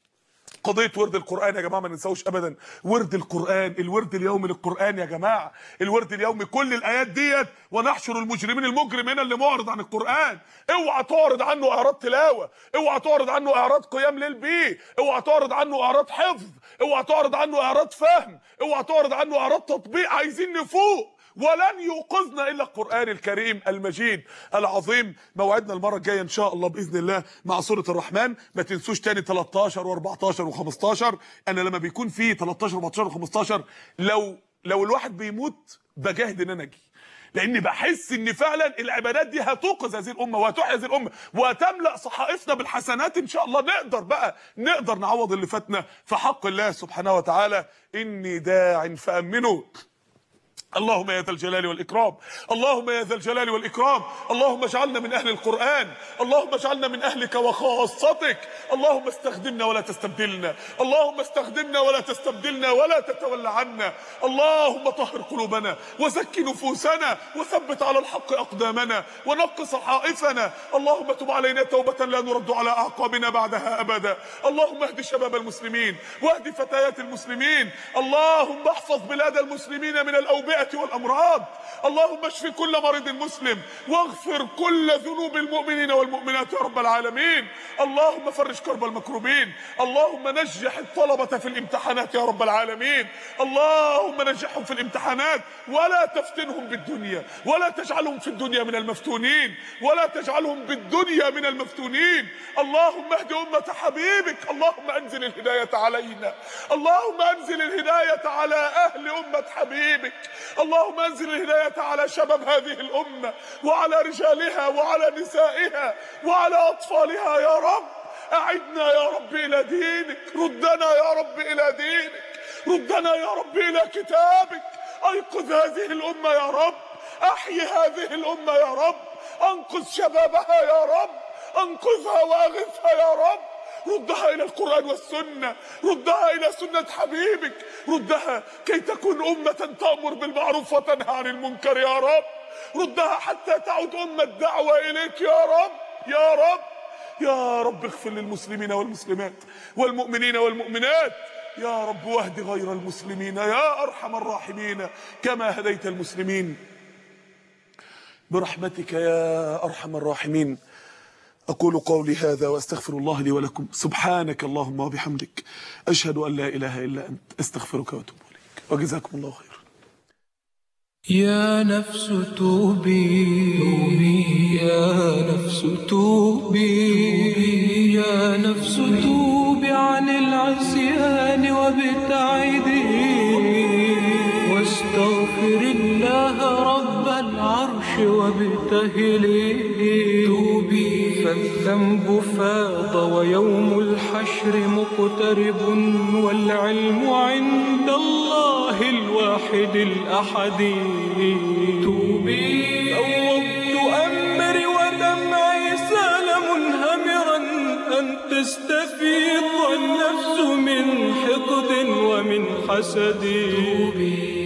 قضيه ورد القران يا جماعه ما ننساوش ابدا ورد القران الورد اليومي للقران يا جماعه الورد اليومي كل الايات ديت ونحشر المجرمين المجرم هنا اللي معرض عن القران اوعى تعرض عنه اعراض تلاوه اوعى تعرض عنه اعراض قيام ليل بيه اوعى تعرض عنه اعراض حفظ اوعى تعرض عنه اعراض فهم اوعى تعرض عنه اعراض تطبيق عايزين نفوق ولن يوقظنا الا القران الكريم المجيد العظيم موعدنا المره الجايه ان شاء الله باذن الله مع سوره الرحمن ما تنسوش تاني 13 و14 و15 انا لما بيكون في 13 و14 و15 لو لو الواحد بيموت بجاهد ان انا اجي لان بحس ان فعلا العبادات دي هتوقظ هذه الامه وهتحيي هذه الامه وهتملا صحائفنا بالحسنات ان شاء الله نقدر بقى نقدر نعوض اللي فاتنا في حق الله سبحانه وتعالى اني داع فامنوا اللهم يا ذا الجلال والإكرام اللهم يا ذا الجلال والإكرام اللهم اجعلنا من أهل القرآن اللهم اجعلنا من أهلك وخاصتك اللهم استخدمنا ولا تستبدلنا اللهم استخدمنا ولا تستبدلنا ولا تتولى عنا اللهم طهر قلوبنا وزك نفوسنا وثبت على الحق أقدامنا ونق صحائفنا اللهم تب علينا توبة لا نرد على أعقابنا بعدها أبدا اللهم اهد شباب المسلمين واهد فتيات المسلمين اللهم احفظ بلاد المسلمين من الأوبئة والأمراض اللهم اشف كل مريض مسلم واغفر كل ذنوب المؤمنين والمؤمنات يا رب العالمين اللهم فرج كرب المكروبين اللهم نجح الطلبة في الامتحانات يا رب العالمين اللهم نجحهم في الامتحانات ولا تفتنهم بالدنيا ولا تجعلهم في الدنيا من المفتونين ولا تجعلهم بالدنيا من المفتونين اللهم اهد أمة حبيبك اللهم أنزل الهداية علينا اللهم أنزل الهداية على أهل أمة حبيبك اللهم أنزل الهداية على شباب هذه الأمة وعلى رجالها وعلى نسائها وعلى أطفالها يا رب أعدنا يا رب إلى دينك ردنا يا رب إلى دينك ردنا يا رب إلى كتابك أيقظ هذه الأمة يا رب أحيي هذه الأمة يا رب أنقذ شبابها يا رب أنقذها وأغثها يا رب ردها إلى القرآن والسنة ردها إلى سنة حبيبك ردها كي تكون أمة تأمر بالمعروف وتنهى عن المنكر يا رب ردها حتى تعود أمة دعوة إليك يا رب يا رب يا رب اغفر للمسلمين والمسلمات والمؤمنين والمؤمنات يا رب واهد غير المسلمين يا أرحم الراحمين كما هديت المسلمين برحمتك يا أرحم الراحمين أقول قولي هذا وأستغفر الله لي ولكم سبحانك اللهم وبحمدك أشهد أن لا إله إلا أنت أستغفرك وأتوب إليك وجزاكم الله خيرا يا نفس توبي يا نفس توبي يا نفس توبي عن العصيان وابتعدي واستغفر الله رب العرش وابتهلي توبي فالذنب فاض ويوم الحشر مقترب والعلم عند الله الواحد الأحد توبي فوضت أمري ودمعي سال منهمرا أن تستفيض النفس من حقد ومن حسد توبي